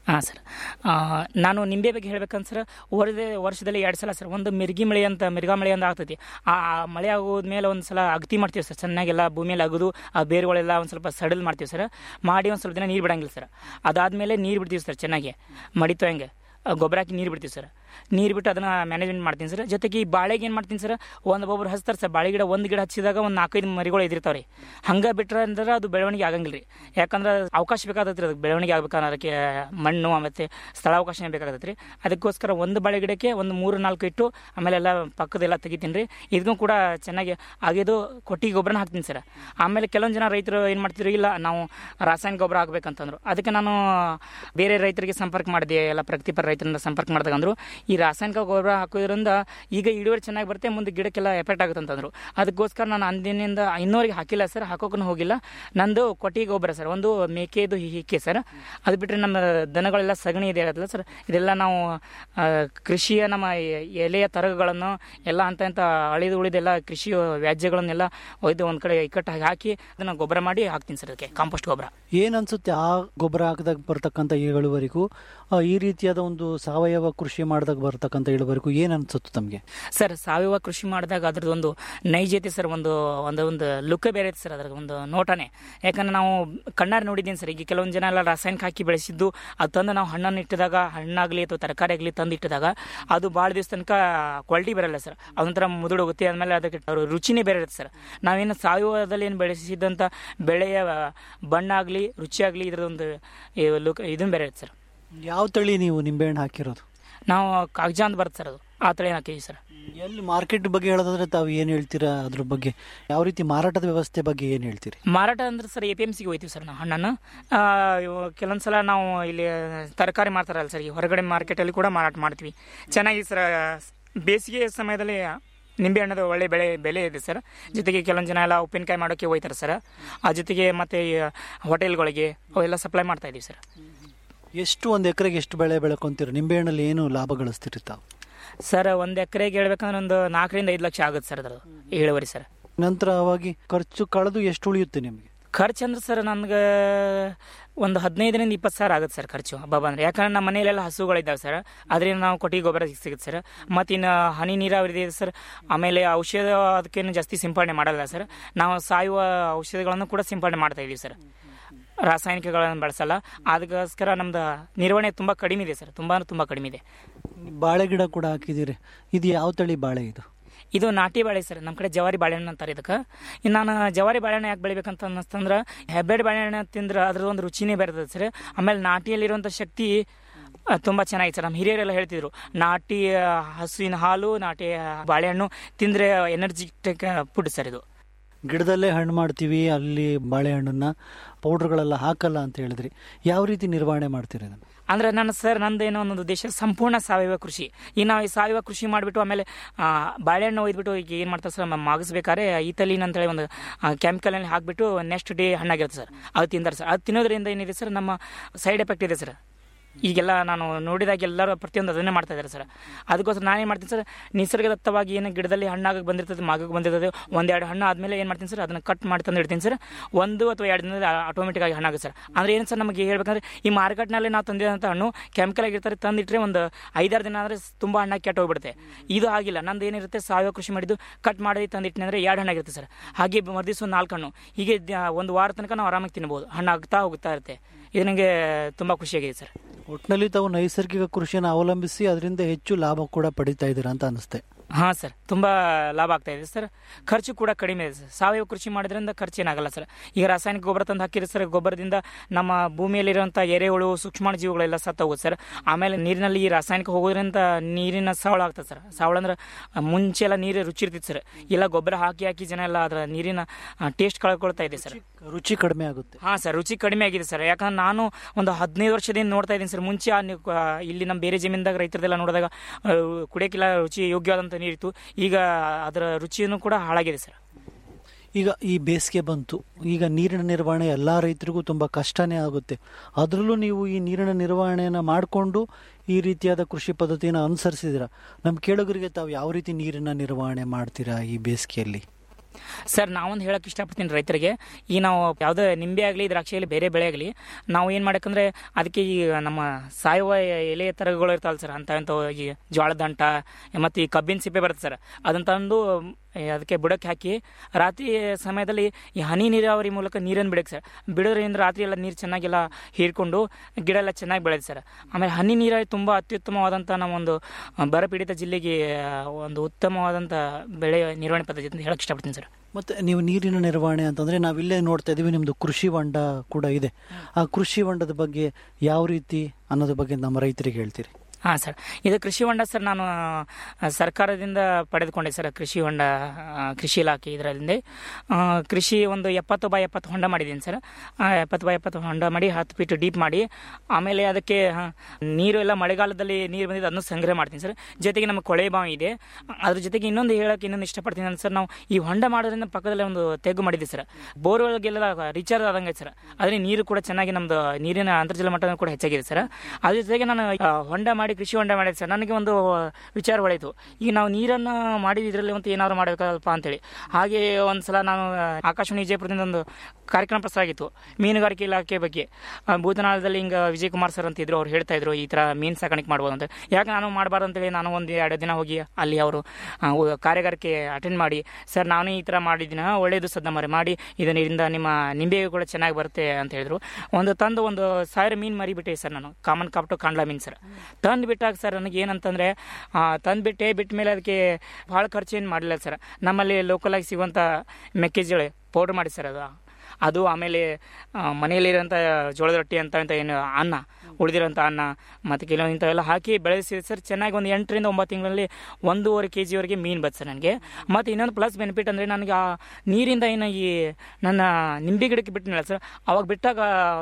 Speaker 25: ಹಾಂ ಸರ್ ಆ, ನಾನು ನಿಂಬೆ ಬಗ್ಗೆ ಹೇಳ್ಬೇಕಂತ ಸರ್ ವರ್ಷ ವರ್ಷದಲ್ಲಿ ಎರಡು ಸಲ ಸರ್ ಒಂದು ಮಿರ್ಗಿ ಮಳೆ ಅಂತ ಮಿರ್ಗಾ ಮಳೆ ಅಂತ ಆಗ್ತೈತಿ ಆ ಆ ಮಳೆ ಆಗೋದ್ಮೇಲೆ ಒಂದು ಸಲ ಅಗತಿ ಮಾಡ್ತೀವಿ ಸರ್ ಚೆನ್ನಾಗೆಲ್ಲ ಭೂಮಿಯಲ್ಲಿ ಅಗದು ಆ ಬೇರುಗಳೆಲ್ಲ ಒಂದು ಸ್ವಲ್ಪ ಸಡಲ್ ಮಾಡ್ತೀವಿ ಸರ್ ಮಾಡಿ ಒಂದು ಸ್ವಲ್ಪ ದಿನ ನೀರು ಬಿಡಂಗಿಲ್ಲ ಸರ್ ಅದಾದಮೇಲೆ ನೀರು ಬಿಡ್ತೀವಿ ಸರ್ ಚೆನ್ನಾಗಿ ಮಡಿತು ಹಂಗೆ ಆ, ಗೊಬ್ಬರ ಹಾಕಿ ನೀರು ಬಿಡ್ತೀವಿ ಸರ್ ನೀರು ಬಿಟ್ಟು ಅದನ್ನ ಮ್ಯಾನೇಜ್ಮೆಂಟ್ ಮಾಡ್ತೀನಿ ಸರ್ ಜೊತೆಗೆ ಈ ಬಾಳೆಗೆ ಏನು ಮಾಡ್ತೀನಿ ಸರ್ ಒಂದು ಒಬ್ಬರು ಹಚ್ತಾರೆ ಸರ್ ಬಾಳೆ ಗಿಡ ಒಂದು ಗಿಡ ಹಚ್ಚಿದಾಗ ಒಂದು ನಾಲ್ಕೈದು ಮರಿಗಳು ಎದಿರ್ತಾವೆ ರೀ ಹಂಗೆ ಬಿಟ್ರೆ ಅಂದ್ರೆ ಅದು ಬೆಳವಣಿಗೆ ಆಗಂಗಿಲ್ಲ ರೀ ಯಾಕಂದ್ರೆ ಅವಕಾಶ ಬೇಕಾಗತ್ತೆ ರೀ ಅದಕ್ಕೆ ಬೆಳವಣಿಗೆ ಆಗ್ಬೇಕಂದ್ರೆ ಅದಕ್ಕೆ ಮಣ್ಣು ಮತ್ತು ಸ್ಥಳಾವಕಾಶನೇ ಬೇಕಾಗತ್ತೆ ರೀ ಅದಕ್ಕೋಸ್ಕರ ಒಂದು ಬಾಳೆ ಗಿಡಕ್ಕೆ ಒಂದು ಮೂರು ನಾಲ್ಕು ಇಟ್ಟು ಆಮೇಲೆ ಎಲ್ಲ ಪಕ್ಕದೆಲ್ಲ ತೆಗಿತೀನಿ ರೀ ಇದಕ್ಕೂ ಕೂಡ ಚೆನ್ನಾಗಿ ಅಗೆದು ಕೊಟ್ಟಿಗೆ ಗೊಬ್ಬರನ ಹಾಕ್ತೀನಿ ಸರ್ ಆಮೇಲೆ ಕೆಲವೊಂದು ಜನ ರೈತರು ಏನು ಮಾಡ್ತಿದ್ರು ಇಲ್ಲ ನಾವು ರಾಸಾಯನಿಕ ಗೊಬ್ಬರ ಹಾಕ್ಬೇಕಂತಂದ್ರು ಅದಕ್ಕೆ ನಾನು ಬೇರೆ ರೈತರಿಗೆ ಸಂಪರ್ಕ ಮಾಡಿದೆ ಎಲ್ಲ ಪ್ರಗತಿಪರ ರೈತರಿಂದ ಸಂಪರ್ಕ ಮಾಡಿದಾಗ ಅಂದ್ರು ಈ ರಾಸಾಯನಿಕ ಗೊಬ್ಬರ ಹಾಕೋದ್ರಿಂದ ಈಗ ಇಳುವರಿ ಚೆನ್ನಾಗಿ ಬರುತ್ತೆ ಮುಂದೆ ಗಿಡಕ್ಕೆಲ್ಲ ಎಫೆಕ್ಟ್ ಆಗುತ್ತೆ ಅಂತಂದ್ರು ಅದಕ್ಕೋಸ್ಕರ ನಾನು ಅಂದಿನಿಂದ ಇನ್ನೂರಿಗೆ ಹಾಕಿಲ್ಲ ಸರ್ ಹಾಕೋಕ್ಕೂ ಹೋಗಿಲ್ಲ ನಂದು ಕೊಟ್ಟಿಗೆ ಗೊಬ್ಬರ ಸರ್ ಒಂದು ಮೇಕೆದು ಹಿಕ್ಕೆ ಸರ್ ಅದು ಬಿಟ್ಟರೆ ನಮ್ಮ ದನಗಳೆಲ್ಲ ಸಗಣಿ ಇದೆ ಇರತ್ತಲ್ಲ ಸರ್ ಇದೆಲ್ಲ ನಾವು ಆ, ಕೃಷಿಯ ನಮ್ಮ ಎ- ಎಲೆಯ ತರಗಗಳನ್ನು ಎಲ್ಲ ಅಂತ ಇಂಥ ಅಳಿದು ಉಳಿದೆಲ್ಲ ಕೃಷಿ ವ್ಯಾಜ್ಯಗಳನ್ನೆಲ್ಲ ಒಯ್ದು ಒಂದು ಕಡೆ ಇಕ್ಕಟ್ಟಾಗಿ ಹಾಕಿ ಅದನ್ನು ಗೊಬ್ಬರ ಮಾಡಿ ಹಾಕ್ತೀನಿ ಸರ್ ಅದಕ್ಕೆ ಕಾಂಪೋಸ್ಟ್ ಗೊಬ್ಬರ
Speaker 5: ಏನ್ ಅನ್ಸುತ್ತೆ ಆ ಗೊಬ್ಬರ ಹಾಕಿದಾಗ ಬರ್ತಕ್ಕಂಥ ಇಳುವರಿಗೂ ಆ, ಈ ರೀತಿಯಾದ ಒಂದು ಸಾವಯವ ಕೃಷಿ ಮಾಡಿದಾಗ ಬರ್ತಕ್ಕಂಥ ಇಳುವರಿಗೂ ಏನ್ ಅನ್ಸುತ್ತೆ ತಮಗೆ
Speaker 25: ಸರ್ ಸಾವಯವ ಕೃಷಿ ಮಾಡಿದಾಗ ಅದ್ರದ್ದು ಒಂದು ನೈಜತೆ ಸರ್ ಒಂದು ಒಂದು ಒಂದು ಲುಕ್ ಬೇರೆ ಐತೆ ಸರ್ ಅದ್ರ ಒಂದು ನೋಟನೇ ಯಾಕಂದ್ರೆ ನಾವು ಕಣ್ಣಾರೆ ನೋಡಿದ್ದೀನಿ ಸರ್ ಈಗ ಕೆಲವೊಂದು ಜನ ಎಲ್ಲ ರಾಸಾಯನಿಕ ಹಾಕಿ ಬೆಳೆಸಿದ್ದು ಅದು ತಂದು ನಾವು ಹಣ್ಣನ್ನು ಇಟ್ಟಿದಾಗ ಹಣ್ಣಾಗಲಿ ಅಥವಾ ತರಕಾರಿ ಆಗಲಿ ತಂದು ಇಟ್ಟಿದಾಗ ಅದು ಭಾಳ ದಿವಸ ತನಕ ಕ್ವಾಲಿಟಿ ಬರಲ್ಲ ಸರ್ ಅದೊಂಥರ ಮುದುಡೋಗುತ್ತೆ ಆದಮೇಲೆ ಅದಕ್ಕೆ ಅವ್ರ ರುಚಿನೇ ಬೇರೆ ಇರುತ್ತೆ ಸರ್ ನಾವೇನು ಸಾವಯವದಲ್ಲಿ ಏನು ಬೆಳೆಸಿದಂಥ ಬೆಳೆಯ ಬಣ್ಣ ಆಗಲಿ ರುಚಿ ಆಗಲಿ ಇದ್ರದೊಂದು ಲುಕ್ ಇದನ್ನು ಬೇರೆ ಇರುತ್ತೆ ಸರ್
Speaker 5: ಯಾವ ತಳಿ ನೀವು ನಿಂಬೆಹಣ್ಣು ಹಾಕಿರೋದು
Speaker 25: ನಾವು ಕಾಗಜ ಅಂತ ಬರುತ್ತೆ ಸರ್ ಅದು ಆ ತಳಿ ಹಾಕಿದ್ದೀವಿ ಸರ್
Speaker 5: ಎಲ್ಲಿ ಮಾರ್ಕೆಟ್ ಬಗ್ಗೆ ಹೇಳೋದಾದ್ರೆ ತಾವು ಏನು ಹೇಳ್ತೀರಾ ಅದ್ರ ಬಗ್ಗೆ ಯಾವ ರೀತಿ ಮಾರಾಟದ ವ್ಯವಸ್ಥೆ ಬಗ್ಗೆ ಏನು ಹೇಳ್ತೀರಿ
Speaker 25: ಮಾರಾಟ ಅಂದ್ರೆ ಸರ್ ಎ ಪಿ ಎಮ್ ಸಿಗೆ ಹೋಯ್ತೀವಿ ಸರ್ ನಾವು ಹಣ್ಣನ್ನು ಆ, ಇವು ಕೆಲವೊಂದು ಸಲ ನಾವು ಇಲ್ಲಿ ತರಕಾರಿ ಮಾರ್ತಾರಲ್ಲ ಸರ್ ಈ ಹೊರಗಡೆ ಮಾರ್ಕೆಟಲ್ಲಿ ಕೂಡ ಮಾರಾಟ ಮಾಡ್ತೀವಿ ಚೆನ್ನಾಗಿ ಸರ್ ಬೇಸಿಗೆ ಸಮಯದಲ್ಲಿ ನಿಂಬೆ ಹಣ್ಣದ ಒಳ್ಳೆ ಬೆಳೆ ಬೆಲೆ ಇದೆ ಸರ್ ಜೊತೆಗೆ ಕೆಲವೊಂದು ಜನ ಎಲ್ಲ ಉಪ್ಪಿನಕಾಯಿ ಮಾಡೋಕ್ಕೆ ಹೋಯ್ತಾರೆ ಸರ್ ಆ ಜೊತೆಗೆ ಮತ್ತೆ ಈ ಹೋಟೆಲ್ಗಳಿಗೆ ಅವೆಲ್ಲ ಸಪ್ಲೈ ಮಾಡ್ತಾ ಇದೀವಿ ಸರ್
Speaker 5: ಎಷ್ಟು ಒಂದು ಎಕರೆಗೆ ಎಷ್ಟು ಬೆಳೆ ಬೆಳ್ಕೊಂತೀರ ನಿಂಬೆಹಣ್ಣಲ್ಲಿ ಏನು ಲಾಭ ಗಳಿಸ್ತೀರಿ ತಾವು
Speaker 25: ಸರ್ ಒಂದು ಎಕರೆಗೆ ಹೇಳ್ಬೇಕಂದ್ರೆ ಒಂದು ನಾಲ್ಕರಿಂದ ಐದು ಲಕ್ಷ ಆಗುತ್ತೆ ಸರ್ ಅದರದ್ದು ಇಳುವರಿ ಸರ್
Speaker 5: ನಂತರವಾಗಿ ಖರ್ಚು ಕಳೆದು ಎಷ್ಟು ಉಳಿಯುತ್ತೆ ನಿಮಗೆ
Speaker 25: ಖರ್ಚು ಅಂದ್ರೆ ಸರ್ ನನ್ಗೆ ಒಂದು ಹದಿನೈದರಿಂದ ಇಪ್ಪತ್ತು ಸಾವಿರ ಆಗುತ್ತೆ ಸರ್ ಖರ್ಚು ಹಬ್ಬ ಬಂದ್ರೆ ಯಾಕಂದ್ರೆ ನಮ್ಮ ಮನೆಯಲ್ಲೆಲ್ಲ ಹಸುಗಳಿದ್ದಾವೆ ಸರ್ ಅದರಿಂದ ನಾವು ಕೊಟ್ಟಿಗೆ ಗೊಬ್ಬರ ಸಿಗುತ್ತೆ ಸರ್ ಮತ್ತು ಇನ್ನು ಹನಿ ನೀರಾವರಿ ಇದೆ ಸರ್ ಆಮೇಲೆ ಔಷಧ ಅದಕ್ಕೇನು ಜಾಸ್ತಿ ಸಿಂಪಡಣೆ ಮಾಡಲ್ಲ ಸರ್ ನಾವು ಸಾಯುವ ಔಷಧಿಗಳನ್ನು ಕೂಡ ಸಿಂಪಡಣೆ ಮಾಡ್ತಾ ಇದೀವಿ ಸರ್ ರಾಸಾಯನಿಕಗಳನ್ನು ಬಳಸಲ್ಲ ಅದಕ್ಕೋಸ್ಕರ ನಮ್ದು ನಿರ್ವಹಣೆ ತುಂಬ ಕಡಿಮೆ ಇದೆ ಸರ್ ತುಂಬ ತುಂಬ ಕಡಿಮೆ ಇದೆ
Speaker 5: ಬಾಳೆ ಗಿಡ ಕೂಡ ಹಾಕಿದ್ದೀರಿ ಇದು ಯಾವ ತಳಿ ಬಾಳೆ ಇದು
Speaker 25: ಇದು ನಾಟಿ ಬಾಳೆ ಸರ್ ನಮ್ಮ ಕಡೆ ಜವಾರಿ ಬಾಳೆಹಣ್ಣು ಅಂತಾರೆ ಇದಕ್ಕೆ ಇನ್ನು ನಾನು ಜವಾರಿ ಬಾಳೆಹಣ್ಣು ಯಾಕೆ ಬೆಳಿಬೇಕಂತ ಅನ್ನಿಸ್ತಂದ್ರೆ ಹೈಬ್ರಿಡ್ ಬಾಳೆಹಣ್ಣು ತಿಂದ್ರೆ ಅದ್ರ ಒಂದು ರುಚಿನೇ ಬರ್ತದೆ ಸರ್ ಆಮೇಲೆ ನಾಟಿಯಲ್ಲಿರುವಂಥ ಶಕ್ತಿ ಆ, ತುಂಬ ಚೆನ್ನಾಗಿದೆ ಸರ್ ನಮ್ಮ ಹಿರಿಯರೆಲ್ಲ ಹೇಳ್ತಿದ್ರು ನಾಟಿ ಆ, ಹಸುವಿನ ಹಾಲು ನಾಟಿ ಆ, ಬಾಳೆಹಣ್ಣು ತಿಂದರೆ ಎನರ್ಜಿಟಿಕ್ ಫುಡ್ ಸರ್ ಇದು
Speaker 5: ಗಿಡದಲ್ಲೇ ಹಣ್ಣು ಮಾಡ್ತೀವಿ ಅಲ್ಲಿ ಬಾಳೆಹಣ್ಣನ್ನ ಪೌಡ್ರ್ಗಳೆಲ್ಲ ಹಾಕಲ್ಲ ಅಂತ ಹೇಳಿದ್ರಿ ಯಾವ ರೀತಿ ನಿರ್ವಹಣೆ ಮಾಡ್ತೀರಿ ಅದನ್ನು
Speaker 25: ಅಂದ್ರೆ ನನ್ನ ಸರ್ ನಂದು ಏನೋ ಒಂದು ಉದ್ದೇಶ ಸಂಪೂರ್ಣ ಸಾವಯವ ಕೃಷಿ ಈಗ ನಾವು ಈ ಸಾವಯವ ಕೃಷಿ ಮಾಡಿಬಿಟ್ಟು ಆಮೇಲೆ ಆ, ಬಾಳೆಹಣ್ಣು ಒಯ್ದ್ಬಿಟ್ಟು ಈಗ ಏನು ಮಾಡ್ತಾರೆ ಸರ್ ಮಾಗಿಸ್ಬೇಕಾದ್ರೆ ಈತಲಿನ್ ಅಂತೇಳಿ ಒಂದು ಕೆಮಿಕಲಲ್ಲಿ ಹಾಕಿಬಿಟ್ಟು ನೆಕ್ಸ್ಟ್ ಡೇ ಹಣ್ಣಾಗಿರುತ್ತೆ ಸರ್ ಅದು ತಿಂತಾರೆ ಸರ್ ಅದು ತಿನ್ನೋದ್ರಿಂದ ಏನಿದೆ ಸರ್ ನಮ್ಮ ಸೈಡ್ ಎಫೆಕ್ಟ್ ಇದೆ ಸರ್ ಈಗೆಲ್ಲ ನಾನು ನೋಡಿದಾಗ ಎಲ್ಲರೂ ಪ್ರತಿಯೊಂದು ಅದನ್ನೇ ಮಾಡ್ತಾ ಇದ್ದಾರೆ ಸರ್ ಅದಕ್ಕೋಸ್ಕರ ನಾನೇನು ಮಾಡ್ತೀನಿ ಸರ್ ನಿಸರ್ಗದತ್ತವಾಗಿ ಏನು ಗಿಡದಲ್ಲಿ ಹಣ್ಣಾಗಕ್ಕೆ ಬಂದಿರ್ತದೆ ಮಾಗಕ್ಕೆ ಬಂದಿರ್ತದೆ ಒಂದೆರಡು ಹಣ್ಣು ಆದಮೇಲೆ ಏನು ಮಾಡ್ತೀನಿ ಸರ್ ಅದನ್ನು ಕಟ್ ಮಾಡಿ ತಂದು ಇಡ್ತೀನಿ ಸರ್ ಒಂದು ಅಥವಾ ಎರಡು ದಿನದಲ್ಲಿ ಆಟೋಮೆಟಿಕ್ ಆಗಿ ಹಣ್ಣಾಗುತ್ತೆ ಸರ್ ಅಂದ್ರೆ ಏನು ಸರ್ ನಮಗೆ ಹೇಳ್ಬೇಕಂದ್ರೆ ಈ ಮಾರ್ಕೆಟ್ನಲ್ಲಿ ನಾವು ತಂದಿರೋಂಥ ಹಣ್ಣು ಕೆಮಿಕಲ್ ಆಗಿರ್ತಾರೆ ತಂದಿಟ್ರೆ ಒಂದು ಐದಾರು ದಿನ ಆದರೆ ತುಂಬ ಹಣ್ಣಾಗಿ ಕೆಟ್ಟ ಹೋಗ್ಬಿಡುತ್ತೆ ಇದು ಆಗಿಲ್ಲ ನಂದು ಏನಿರುತ್ತೆ ಸಾವಯವ ಕೃಷಿ ಮಾಡಿದ್ದು ಕಟ್ ಮಾಡಿ ತಂದಿಟ್ಟಿನಿ ಅಂದರೆ ಎರಡು ಹಣ್ಣಾಗಿರುತ್ತೆ ಸರ್ ಹಾಗೆ ಮರ್ದಿವ್ಸ ಒಂದು ನಾಲ್ಕು ಹಣ್ಣು ಹೀಗೆ ದ- ಒಂದು ವಾರ ತನಕ ನಾವು ಆರಾಮಾಗಿ ತಿನ್ಬೋದು ಹಣ್ಣು ಆಗ್ತಾ ಹೋಗ್ತಾ ಇರುತ್ತೆ ಇದು ನನಗೆ ತುಂಬ ಖುಷಿಯಾಗಿದೆ ಸರ್
Speaker 5: ಒಟ್ಟಿನಲ್ಲಿ ತಾವು ನೈಸರ್ಗಿಕ ಕೃಷಿಯನ್ನು ಅವಲಂಬಿಸಿ ಅದರಿಂದ ಹೆಚ್ಚು ಲಾಭ ಕೂಡ ಪಡಿತಾ ಇದ್ದೀರಾ ಅಂತ ಅನಿಸುತ್ತೆ
Speaker 25: ಹಾಂ ಸರ್ ತುಂಬ ಲಾಭ ಆಗ್ತಾ ಇದೆ ಸರ್ ಖರ್ಚು ಕೂಡ ಕಡಿಮೆ ಇದೆ ಸರ್ ಸಾವಯವ ಕೃಷಿ ಮಾಡೋದ್ರಿಂದ ಖರ್ಚು ಏನಾಗಲ್ಲ ಸರ್ ಈಗ ರಾಸಾಯನಿಕ ಗೊಬ್ಬರ ತಂದು ಹಾಕಿದ್ರೆ ಸರ್ ಗೊಬ್ಬರದಿಂದ ನಮ್ಮ ಭೂಮಿಯಲ್ಲಿರುವಂಥ ಎರೆಹುಳು ಸೂಕ್ಷ್ಮಾಣು ಜೀವಿಗಳೆಲ್ಲ ಸತ್ತ ಹೋಗುತ್ತೆ ಸರ್ ಆಮೇಲೆ ನೀರಿನಲ್ಲಿ ಈ ರಾಸಾಯನಿಕ ಹೋಗೋದ್ರಿಂದ ನೀರಿನ ಸವಳ ಆಗ್ತದೆ ಸರ್ ಸವಳ ಅಂದ್ರೆ ಮುಂಚೆ ಎಲ್ಲ ನೀರು ರುಚಿ ಇರ್ತಿತ್ತು ಸರ್ ಎಲ್ಲ ಗೊಬ್ಬರ ಹಾಕಿ ಹಾಕಿ ಜನ ಎಲ್ಲ ಅದರ ನೀರಿನ ಟೇಸ್ಟ್ ಕಳ್ಕೊಳ್ತಾ ಇದೆ ಸರ್
Speaker 5: ರುಚಿ ಕಡಿಮೆ ಆಗುತ್ತೆ
Speaker 25: ಹಾಂ ಸರ್ ರುಚಿ ಕಡಿಮೆ ಆಗಿದೆ ಸರ್ ಯಾಕಂದ್ರೆ ನಾನು ಒಂದು ಹದಿನೈದು ವರ್ಷದಿಂದ ನೋಡ್ತಾ ಇದ್ದೀನಿ ಸರ್ ಮುಂಚೆ ಆ ನೀವು, ಆ, ಇಲ್ಲಿ ನಮ್ಮ ಬೇರೆ ಜಮೀನ್ದಾಗ ರೈತರದೆಲ್ಲ ನೋಡಿದಾಗ ಆ, ಕುಡಿಯೋಕ್ಕೆಲ್ಲ ರುಚಿ ಯೋಗ್ಯವಾದಂಥ ನೀರಿತ್ತು ಈಗ ಅದರ ರುಚಿಯನ್ನು ಕೂಡ ಹಾಳಾಗಿದೆ ಸರ್
Speaker 5: ಈಗ ಈ ಬೇಸಿಗೆ ಬಂತು ಈಗ ನೀರಿನ ನಿರ್ವಹಣೆ ಎಲ್ಲ ರೈತರಿಗೂ ತುಂಬ ಕಷ್ಟನೇ ಆಗುತ್ತೆ ಅದರಲ್ಲೂ ನೀವು ಈ ನೀರಿನ ನಿರ್ವಹಣೆಯನ್ನು ಮಾಡಿಕೊಂಡು ಈ ರೀತಿಯಾದ ಕೃಷಿ ಪದ್ಧತಿಯನ್ನು ಅನುಸರಿಸಿದ್ದೀರಾ ನಮ್ಮ ಕೇಳುಗರಿಗೆ ತಾವು ಯಾವ ರೀತಿ ನೀರಿನ ನಿರ್ವಹಣೆ ಮಾಡ್ತೀರಾ ಈ ಬೇಸಿಗೆಯಲ್ಲಿ
Speaker 25: ಸರ್ ನಾವೊಂದು ಹೇಳಕ್ ಇಷ್ಟಪಡ್ತೀನಿ ರೈತರಿಗೆ ಈ ನಾವು ಯಾವುದೇ ನಿಂಬೆ ಆಗಲಿ ದ್ರಾಕ್ಷಿ ಆಗಲಿ ಬೇರೆ ಬೆಳೆ ಆಗಲಿ ನಾವು ಏನು ಮಾಡಬೇಕಂದ್ರೆ ಅದಕ್ಕೆ ಈ ನಮ್ಮ ಸಾವಯವ ಎಲೆ ತರಗಳು ಇರ್ತಾವಲ್ಲ ಸರ್ ಅಂತ ಇಂಥವು ಈ ಜೋಳದ ದಂಟ ಮತ್ತು ಈ ಕಬ್ಬಿನ ಸಿಪ್ಪೆ ಬರುತ್ತೆ ಸರ್ ಅದನ್ನ ತಂದು ಏ, ಅದಕ್ಕೆ ಬುಡಕ್ಕೆ ಹಾಕಿ ರಾತ್ರಿ ಸಮಯದಲ್ಲಿ ಈ ಹನಿ ನೀರಾವರಿ ಮೂಲಕ ನೀರನ್ನು ಬಿಡಕ್ಕೆ ಸರ್ ಬಿಡೋದ್ರಿಂದ ರಾತ್ರಿ ಎಲ್ಲ ನೀರು ಚೆನ್ನಾಗೆಲ್ಲ ಹೀರ್ಕೊಂಡು ಗಿಡ ಎಲ್ಲ ಚೆನ್ನಾಗಿ ಬೆಳೆದು ಸರ್ ಆಮೇಲೆ ಹನಿ ನೀರಾವರಿ ತುಂಬ ಅತ್ಯುತ್ತಮವಾದಂಥ ನಮ್ಮ ಒಂದು ಆ, ಬರಪೀಡಿತ ಜಿಲ್ಲೆಗೆ ಆ, ಒಂದು ಉತ್ತಮವಾದಂಥ ಬೆಳೆ ನಿರ್ವಹಣೆ ಪದ್ಧತಿ ಅಂತ ಹೇಳಕ್ ಇಷ್ಟಪಡ್ತೀನಿ ಸರ್
Speaker 5: ಮತ್ತೆ ನೀವು ನೀರಿನ ನಿರ್ವಹಣೆ ಅಂತಂದ್ರೆ ನಾವಿಲ್ಲೇ ನೋಡ್ತಾ ಇದೀವಿ ನಿಮ್ದು ಕೃಷಿ ಹೊಂಡ ಕೂಡ ಇದೆ ಆ ಕೃಷಿ ಹೊಂಡದ ಬಗ್ಗೆ ಯಾವ ರೀತಿ ಅನ್ನೋದ್ರ ಬಗ್ಗೆ ನಮ್ಮ ರೈತರಿಗೆ ಹೇಳ್ತೀರಿ
Speaker 25: ಹಾಂ ಸರ್ ಇದು ಕೃಷಿ ಹೊಂಡ ಸರ್ ನಾನು ಆ, ಸರ್ಕಾರದಿಂದ ಪಡೆದುಕೊಂಡೆ ಸರ್ ಕೃಷಿ ಹೊಂಡ ಆ, ಕೃಷಿ ಇಲಾಖೆ ಇದರಲ್ಲಿ ಕೃಷಿ ಒಂದು ಎಪ್ಪತ್ತು ಬೈ ಎಪ್ಪತ್ತು ಹೊಂಡ ಮಾಡಿದ್ದೀನಿ ಸರ್ ಆ, ಎಪ್ಪತ್ತು ಬೈ ಎಪ್ಪತ್ತು ಹೊಂಡ ಮಾಡಿ ಹತ್ತು ಫೀಟ್ ಡೀಪ್ ಮಾಡಿ ಆಮೇಲೆ ಅದಕ್ಕೆ ಆ, ನೀರು ಎಲ್ಲ ಮಳೆಗಾಲದಲ್ಲಿ ನೀರು ಬಂದಿದ್ದು ಅದನ್ನು ಸಂಗ್ರಹ ಮಾಡ್ತೀನಿ ಸರ್ ಜೊತೆಗೆ ನಮ್ಮ ಕೊಳೆ ಬಾವಿ ಇದೆ ಅದ್ರ ಜೊತೆಗೆ ಇನ್ನೊಂದು ಹೇಳಕ್ಕೆ ಇನ್ನೊಂದು ಇಷ್ಟಪಡ್ತೀನಿ ಅಂದ್ರೆ ಸರ್ ನಾವು ಈ ಹೊಂಡ ಮಾಡೋದ್ರಿಂದ ಪಕ್ಕದಲ್ಲಿ ಒಂದು ತೆಗ್ಗು ಮಾಡಿದ್ದೆ ಸರ್ ಬೋರ್ವೆಲ್ಗೆಲ್ಲ ರೀಚಾರ್ಜ್ ಆದಂಗೆ ಸರ್ ಅದರಲ್ಲಿ ನೀರು ಕೂಡ ಚೆನ್ನಾಗಿ ನಮ್ದು ನೀರಿನ ಅಂತರ್ಜಲ ಮಟ್ಟ ಕೂಡ ಹೆಚ್ಚಾಗಿದೆ ಸರ್ ಅದ್ರ ಜೊತೆಗೆ ನಾನು ಆ, ಹೊಂಡ ಮಾಡಿ ಕೃಷಿ ಹೊಂಡ ಮಾಡಿದೆ ಸರ್ ನನಗೆ ಒಂದು ವಿಚಾರ ಹೊಳೆಯಿತು ಈಗ ನಾವು ನೀರನ್ನು ಮಾಡಿ ಇದರಲ್ಲಿ ಒಂದು ಏನಾದ್ರು ಮಾಡಬೇಕಲ್ಪ ಅಂತೇಳಿ ಹಾಗೆ ಒಂದು ಸಲ ನಾನು ಆ, ಆಕಾಶವಾಣಿ ವಿಜಯಪುರದಿಂದ ಒಂದು ಕಾರ್ಯಕ್ರಮ ಪ್ರಸಾರ ಆಗಿತ್ತು ಮೀನುಗಾರಿಕೆ ಇಲಾಖೆ ಬಗ್ಗೆ ಆ, ಭೂತನಾಳದಲ್ಲಿ ಹಿಂಗೆ ವಿಜಯ್ ಕುಮಾರ್ ಸರ್ ಅಂತ ಇದ್ರು ಅವ್ರು ಹೇಳ್ತಾ ಇದ್ರು ಈ ಥರ ಮೀನು ಸಾಕಾಣಿಕೆ ಮಾಡ್ಬೋದು ಅಂತ ಯಾಕೆ ನಾನು ಮಾಡಬಾರ್ದು ಅಂತೇಳಿ ನಾನು ಒಂದು ಎರಡು ದಿನ ಹೋಗಿ ಅಲ್ಲಿ ಅವರು ಆ, ಉ- ಕಾರ್ಯಾಗಾರಕ್ಕೆ ಅಟೆಂಡ್ ಮಾಡಿ ಸರ್ ನಾನು ಈ ಥರ ಮಾಡಿದ್ದೀನಿ "ಹಾ, ಒಳ್ಳೇದು ಸದ್ದ ಮರಿ ಮಾಡಿ ಇದರಿಂದ ನಿಮ್ಮ ನಿಂಬೆಗೂ ಕೂಡ ಚೆನ್ನಾಗಿ ಬರುತ್ತೆ ಅಂತ ಹೇಳಿದ್ರು ಒಂದು ತಂದು ಒಂದು ಸಾವಿರ ಮೀನು ಮರಿಬಿಟ್ಟೆ ಸರ್ ನಾನು ಕಾಮನ್ ಕಾಪ್ಟು ಕಾಂಡ್ಲಾ ಮೀನು ಸರ್ ತಂದು ಬಿಟ್ಟಾಗ ಸರ್ ನನಗೆ ಏನಂತಂದರೆ ತಂದುಬಿಟ್ಟೆ ಬಿಟ್ಟ ಮೇಲೆ ಅದಕ್ಕೆ ಭಾಳ ಖರ್ಚು ಏನು ಮಾಡಲಿಲ್ಲ ಸರ್ ನಮ್ಮಲ್ಲಿ ಲೋಕಲಾಗಿ ಸಿಗುವಂಥ ಮೆಕ್ಕೆಜೋಳ ಪೌಡ್ರ್ ಮಾಡಿ ಸರ್ ಅದು ಅದು ಆಮೇಲೆ ಆ, ಮನೆಯಲ್ಲಿರೋಂಥ ಜೋಳದ ರೊಟ್ಟಿ ಅಂತ ಅಂತ ಏನು ಅನ್ನ ಉಳಿದಿರೋಂಥ ಅನ್ನ ಮತ್ತು ಕೆಲವೊಂದು ಇಂಥವೆಲ್ಲ ಹಾಕಿ ಬೆಳೆಸಿದೆ ಸರ್ ಚೆನ್ನಾಗಿ ಒಂದು ಎಂಟರಿಂದ ಒಂಬತ್ತು ತಿಂಗಳಲ್ಲಿ ಒಂದೂವರೆ ಕೆ ಜಿವರೆಗೆ ಮೀನು ಬತ್ತು ಸರ್ ನನಗೆ ಮತ್ತು ಇನ್ನೊಂದು ಪ್ಲಸ್ ಬೆನಿಫಿಟ್ ಅಂದರೆ ನನಗೆ ಆ ನೀರಿಂದ ಏನು ಈ ನನ್ನ ನಿಂಬೆ ಗಿಡಕ್ಕೆ ಬಿಟ್ಟಿನಲ್ಲ ಸರ್ ಅವಾಗ ಬಿಟ್ಟಾಗ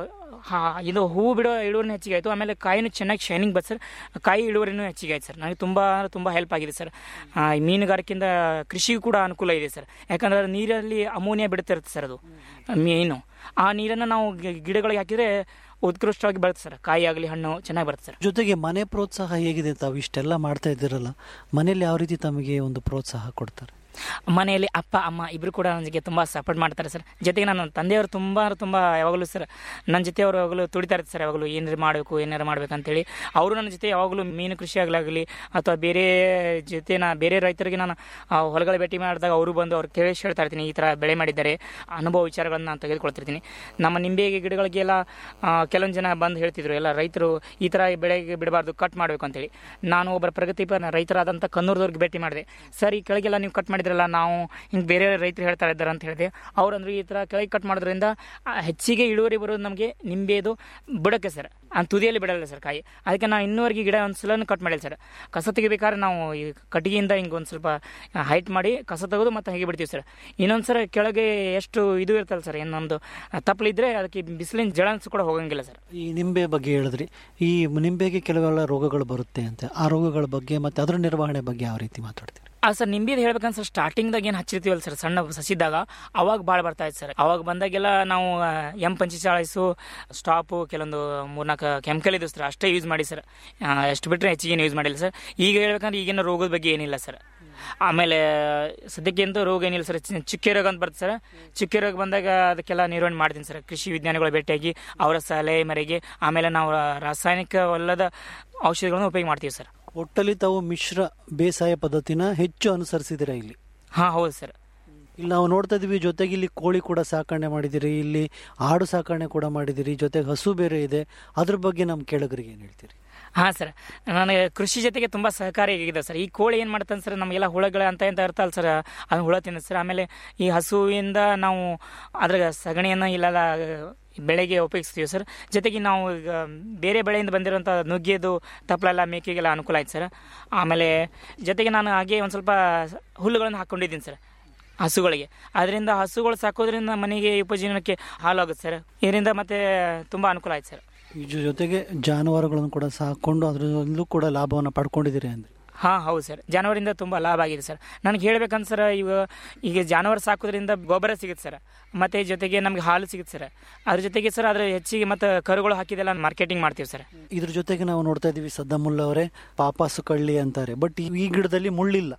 Speaker 25: ಹಾ ಇದು ಹೂವು ಬಿಡೋ ಇಳುವರಿನೂ ಹೆಚ್ಚಿಗೆ ಆಯಿತು ಆಮೇಲೆ ಕಾಯಿನೂ ಚೆನ್ನಾಗಿ ಶೈನಿಂಗ್ ಬಂತು ಸರ್ ಕಾಯಿ ಇಳುವರಿನೂ ಹೆಚ್ಚಿಗೆ ಆಯ್ತು ಸರ್ ನನಗೆ ತುಂಬ ತುಂಬ ಹೆಲ್ಪ್ ಆಗಿದೆ ಸರ್ ಆ, ಈ ಮೀನುಗಾರಿಕೆಯಿಂದ ಕೃಷಿಗೂ ಕೂಡ ಅನುಕೂಲ ಇದೆ ಸರ್ ಯಾಕಂದ್ರೆ ಅದು ನೀರಲ್ಲಿ ಅಮೋನಿಯಾ ಬಿಡ್ತಿರುತ್ತೆ ಸರ್ ಅದು ಮೀನು ಆ ನೀರನ್ನು ನಾವು ಗಿ- ಗಿಡಗಳಿಗೆ ಹಾಕಿದರೆ ಉತ್ಕೃಷ್ಟವಾಗಿ ಬರುತ್ತೆ ಸರ್ ಕಾಯಿ ಆಗಲಿ ಹಣ್ಣು ಚೆನ್ನಾಗಿ ಬರುತ್ತೆ ಸರ್
Speaker 5: ಜೊತೆಗೆ ಮನೆ ಪ್ರೋತ್ಸಾಹ ಹೇಗಿದೆ ತಾವು ಇಷ್ಟೆಲ್ಲ ಮಾಡ್ತಾ ಇದ್ದೀರಲ್ಲ ಮನೇಲಿ ಯಾವ ರೀತಿ ತಮಗೆ ಒಂದು ಪ್ರೋತ್ಸಾಹ ಕೊಡ್ತಾರೆ
Speaker 25: ಮನೆಯಲ್ಲಿ ಅಪ್ಪ ಅಮ್ಮ ಇಬ್ಬರು ಕೂಡ ನನಗೆ ತುಂಬ ಸಪೋರ್ಟ್ ಮಾಡ್ತಾರೆ ಸರ್ ಜೊತೆಗೆ ನನ್ನ ತಂದೆಯವರು ತುಂಬ ತುಂಬ ಯಾವಾಗಲೂ ಸರ್ ನನ್ನ ಜೊತೆ ಅವರು ಯಾವಾಗಲೂ ತುಡಿತಾ ಇರ್ತಾರೆ ಸರ್ ಯಾವಾಗಲೂ ಏನಾರು ಮಾಡಬೇಕು ಏನಾರು ಮಾಡ್ಬೇಕು ಅಂತೇಳಿ ಅವರು ನನ್ನ ಜೊತೆ ಯಾವಾಗಲೂ ಮೀನು ಕೃಷಿ ಆಗಲಾಗಲಿ ಅಥವಾ ಬೇರೆ ಜೊತೆ ನಾ ಬೇರೆ ರೈತರಿಗೆ ನಾನು ಆ, ಹೊಲಗಳ ಭೇಟಿ ಮಾಡಿದಾಗ ಅವರು ಬಂದು ಅವ್ರು ಕೇಳಿ ಹೇಳ್ತಾ ಇರ್ತೀನಿ ಈ ಥರ ಬೆಳೆ ಮಾಡಿದ್ದಾರೆ ಅನುಭವ ವಿಚಾರಗಳನ್ನು ನಾನು ತೆಗೆದುಕೊಳ್ತಿರ್ತೀನಿ ನಮ್ಮ ನಿಂಬೆ ಗಿಡಗಳಿಗೆಲ್ಲ ಆ, ಕೆಲವೊಂದು ಜನ ಬಂದು ಹೇಳ್ತಿದ್ರು ಎಲ್ಲ ರೈತರು ಈ ಥರ ಬೆಳೆಗೆ ಬಿಡಬಾರ್ದು ಕಟ್ ಮಾಡಬೇಕು ಅಂತೇಳಿ ನಾನು ಒಬ್ಬರ ಪ್ರಗತಿಪರ ರೈತರಾದಂಥ ಕನ್ನೂರದವ್ರಿಗೆ ಭೇಟಿ ಮಾಡಿದೆ ಸರ್ ಈ ಕೆಳಗೆಲ್ಲ ನೀವು ಕಟ್ ಮಾಡಿದ್ರಲ್ಲ ನಾವು ಹಿಂಗೆ ಬೇರೆ ರೈತರು ಹೇಳ್ತಾ ಇದ್ದಾರೆ ಅಂತ ಹೇಳಿದೆ ಅವ್ರಂದ್ರು ಈ ಥರ ಕೆಳಗೆ ಕಟ್ ಮಾಡೋದ್ರಿಂದ ಆ, ಹೆಚ್ಚಿಗೆ ಇಳುವರಿ ಬರೋದು ನಮಗೆ ನಿಂಬೆದು ಬುಡಕ್ಕೆ ಸರ್ ಆ ತುದಿಯಲ್ಲಿ ಬಿಡಲ್ಲ ಸರ್ ಕಾಯಿ ಅದಕ್ಕೆ ನಾವು ಇನ್ನೂವರೆಗೆ ಗಿಡ ಒಂದು ಸಲ ಕಟ್ ಮಾಡಿಲ್ಲ ಸರ್ ಕಸ ತೆಗಿಬೇಕಾದ್ರೆ ನಾವು ಈ ಕಟ್ಟಿಗೆಯಿಂದ ಹಿಂಗೆ ಒಂದು ಸ್ವಲ್ಪ ಹೈಟ್ ಮಾಡಿ ಕಸ ತೆಗೆದು ಮತ್ತೆ ಹಾಗೆ ಬಿಡ್ತೀವಿ ಸರ್ ಇನ್ನೊಂದು ಸರ ಕೆಳಗೆ ಎಷ್ಟು ಇದು ಇರ್ತಲ್ಲ ಸರ್ ಏನು ನಮ್ಮದು ತಪ್ಪಲಿದ್ರೆ ಅದಕ್ಕೆ ಬಿಸಿಲಿನ ಜಳನ್ಸ್ ಕೂಡ ಹೋಗಂಗಿಲ್ಲ ಸರ್
Speaker 5: ಈ ನಿಂಬೆ ಬಗ್ಗೆ ಹೇಳಿದ್ರಿ ಈ ನಿಂಬೆಗೆ ಕೆಲವೆಲ್ಲ ರೋಗಗಳು ಬರುತ್ತೆ ಅಂತೆ ಆ ರೋಗಗಳ ಬಗ್ಗೆ ಮತ್ತೆ ಅದರ ನಿರ್ವಹಣೆ ಬಗ್ಗೆ ಯಾವ ರೀತಿ ಮಾತಾಡ್ತೀರಿ
Speaker 25: ಆ ಸರ್ ನಿಂಬೆದು ಹೇಳ್ಬೇಕಂದ್ರೆ ಸರ್ ಸ್ಟಾರ್ಟಿಂಗ್ದಾಗ ಏನು ಹಚ್ಚಿರ್ತೀವಲ್ಲ ಸರ್ ಸಣ್ಣ ಸಸಿದಾಗ ಅವಾಗ ಭಾಳ ಬರ್ತಾ ಇತ್ತು ಸರ್ ಅವಾಗ ಬಂದಾಗೆಲ್ಲ ನಾವು ಆ, ಎಂ ಪಂಚಚಾಳಿಸು ಸ್ಟಾಪು ಕೆಲವೊಂದು ಮೂರ್ನಾಲ್ಕು ಕೆಮಿಕಲ್ ಇದ್ದು ಸರ್ ಅಷ್ಟೇ ಯೂಸ್ ಮಾಡಿ ಸರ್ ಎಷ್ಟು ಬಿಟ್ಟರೆ ಹೆಚ್ಚಿಗೆ ಏನು ಯೂಸ್ ಮಾಡಿಲ್ಲ ಸರ್ ಈಗ ಹೇಳ್ಬೇಕಂದ್ರೆ ಈಗಿನ ರೋಗದ ಬಗ್ಗೆ ಏನಿಲ್ಲ ಸರ್ ಆಮೇಲೆ ಸದ್ಯಕ್ಕೆ ಎಂತೂ ರೋಗ ಏನಿಲ್ಲ ಸರ್ ಚಿ- ಚುಕ್ಕೆ ರೋಗ ಅಂತ ಬರುತ್ತೆ ಸರ್ ಚುಕ್ಕೆ ರೋಗ ಬಂದಾಗ ಅದಕ್ಕೆಲ್ಲ ನಿರ್ವಹಣೆ ಮಾಡ್ತೀನಿ ಸರ್ ಕೃಷಿ ವಿಜ್ಞಾನಿಗಳ ಭೇಟಿಯಾಗಿ ಅವರ ಸಲಹೆ ಮೇರೆಗೆ ಆಮೇಲೆ ನಾವು ರಾಸಾಯನಿಕವಲ್ಲದ ಔಷಧಿಗಳನ್ನು ಉಪಯೋಗ ಮಾಡ್ತೀವಿ ಸರ್
Speaker 5: ಒಟ್ಟಲ್ಲಿ ತಾವು ಮಿಶ್ರ ಬೇಸಾಯ ಪದ್ಧತಿನ ಹೆಚ್ಚು ಅನುಸರಿಸಿದಿರ ಇಲ್ಲಿ
Speaker 25: ಹಾಂ ಹೌದು ಸರ್
Speaker 5: ಇಲ್ಲಿ ನಾವು ನೋಡ್ತಾ ಇದೀವಿ ಜೊತೆಗೆ ಇಲ್ಲಿ ಕೋಳಿ ಕೂಡ ಸಾಕಣೆ ಮಾಡಿದಿರಿ ಇಲ್ಲಿ ಆಡು ಸಾಕಣೆ ಕೂಡ ಮಾಡಿದಿರಿ ಜೊತೆಗೆ ಹಸು ಬೇರೆ ಇದೆ ಅದ್ರ ಬಗ್ಗೆ ನಮ್ಮ ಕೇಳಗರಿಗೆ ಏನು ಹೇಳ್ತೀರಿ
Speaker 25: ಹಾಂ ಸರ್ ನನಗೆ ಕೃಷಿ ಜೊತೆಗೆ ತುಂಬ ಸಹಕಾರಿಯಾಗಿದೆ ಸರ್ ಈ ಕೋಳಿ ಏನು ಮಾಡ್ತಾನೆ ಸರ್ ನಮಗೆಲ್ಲ ಹುಳಗಳು ಅಂತ ಎಂತ ಇರ್ತಲ್ಲ ಸರ್ ಅದು ಹುಳ ತಿನ್ನ ಸರ್ ಆಮೇಲೆ ಈ ಹಸುವಿಂದ ನಾವು ಅದ್ರ ಸಗಣಿಯನ್ನು ಇಲ್ಲೆಲ್ಲ ಬೆಳೆಗೆ ಉಪಯೋಗಿಸ್ತೀವಿ ಸರ್ ಜೊತೆಗೆ ನಾವು ಈಗ ಬೇರೆ ಬೆಳೆಯಿಂದ ಬಂದಿರೋಂಥ ನುಗ್ಗೆದು ತಪ್ಪಲೆಲ್ಲ ಮೇಕೆಗೆಲ್ಲ ಅನುಕೂಲ ಆಯ್ತು ಸರ್ ಆಮೇಲೆ ಜೊತೆಗೆ ನಾನು ಹಾಗೆ ಒಂದು ಸ್ವಲ್ಪ ಹುಲ್ಲುಗಳನ್ನು ಹಾಕ್ಕೊಂಡಿದ್ದೀನಿ ಸರ್ ಹಸುಗಳಿಗೆ ಅದರಿಂದ ಹಸುಗಳು ಸಾಕೋದ್ರಿಂದ ಮನೆಗೆ ಉಪಜೀವನಕ್ಕೆ ಹಾಲಾಗುತ್ತೆ ಸರ್ ಇದರಿಂದ ಮತ್ತೆ ತುಂಬ ಅನುಕೂಲ ಆಯ್ತು ಸರ್
Speaker 5: ಇದ್ರ ಜೊತೆಗೆ ಜಾನುವಾರುಗಳನ್ನು ಕೂಡ ಸಾಕೊಂಡು ಅದರಲ್ಲೂ ಕೂಡ ಲಾಭವನ್ನು ಪಡ್ಕೊಂಡಿದ್ದೀರಿ ಅಂದ್ರೆ
Speaker 25: ಹಾಂ ಹೌದು ಸರ್ ಜಾನುವಾರಿಂದ ತುಂಬ ಲಾಭ ಆಗಿದೆ ಸರ್ ನನಗೆ ಹೇಳ್ಬೇಕಂತ ಸರ್ ಈಗ ಈಗ ಜಾನುವಾರು ಸಾಕೋದ್ರಿಂದ ಗೊಬ್ಬರ ಸಿಗುತ್ತೆ ಸರ್ ಮತ್ತು ಜೊತೆಗೆ ನಮಗೆ ಹಾಲು ಸಿಗುತ್ತೆ ಸರ್ ಅದ್ರ ಜೊತೆಗೆ ಸರ್ ಅದ್ರ ಹೆಚ್ಚಿಗೆ ಮತ್ತು ಕರುಗಳು ಹಾಕಿದೆಲ್ಲ ಮಾರ್ಕೆಟಿಂಗ್ ಮಾಡ್ತೀವಿ ಸರ್
Speaker 5: ಇದ್ರ ಜೊತೆಗೆ ನಾವು ನೋಡ್ತಾ ಇದೀವಿ ಸದ್ದಮುಲ್ಲ ಅವರೇ ಪಾಪಾಸು ಕಳ್ಳಿ ಅಂತಾರೆ ಬಟ್ ಈ ಗಿಡದಲ್ಲಿ ಮುಳ್ಳಿಲ್ಲ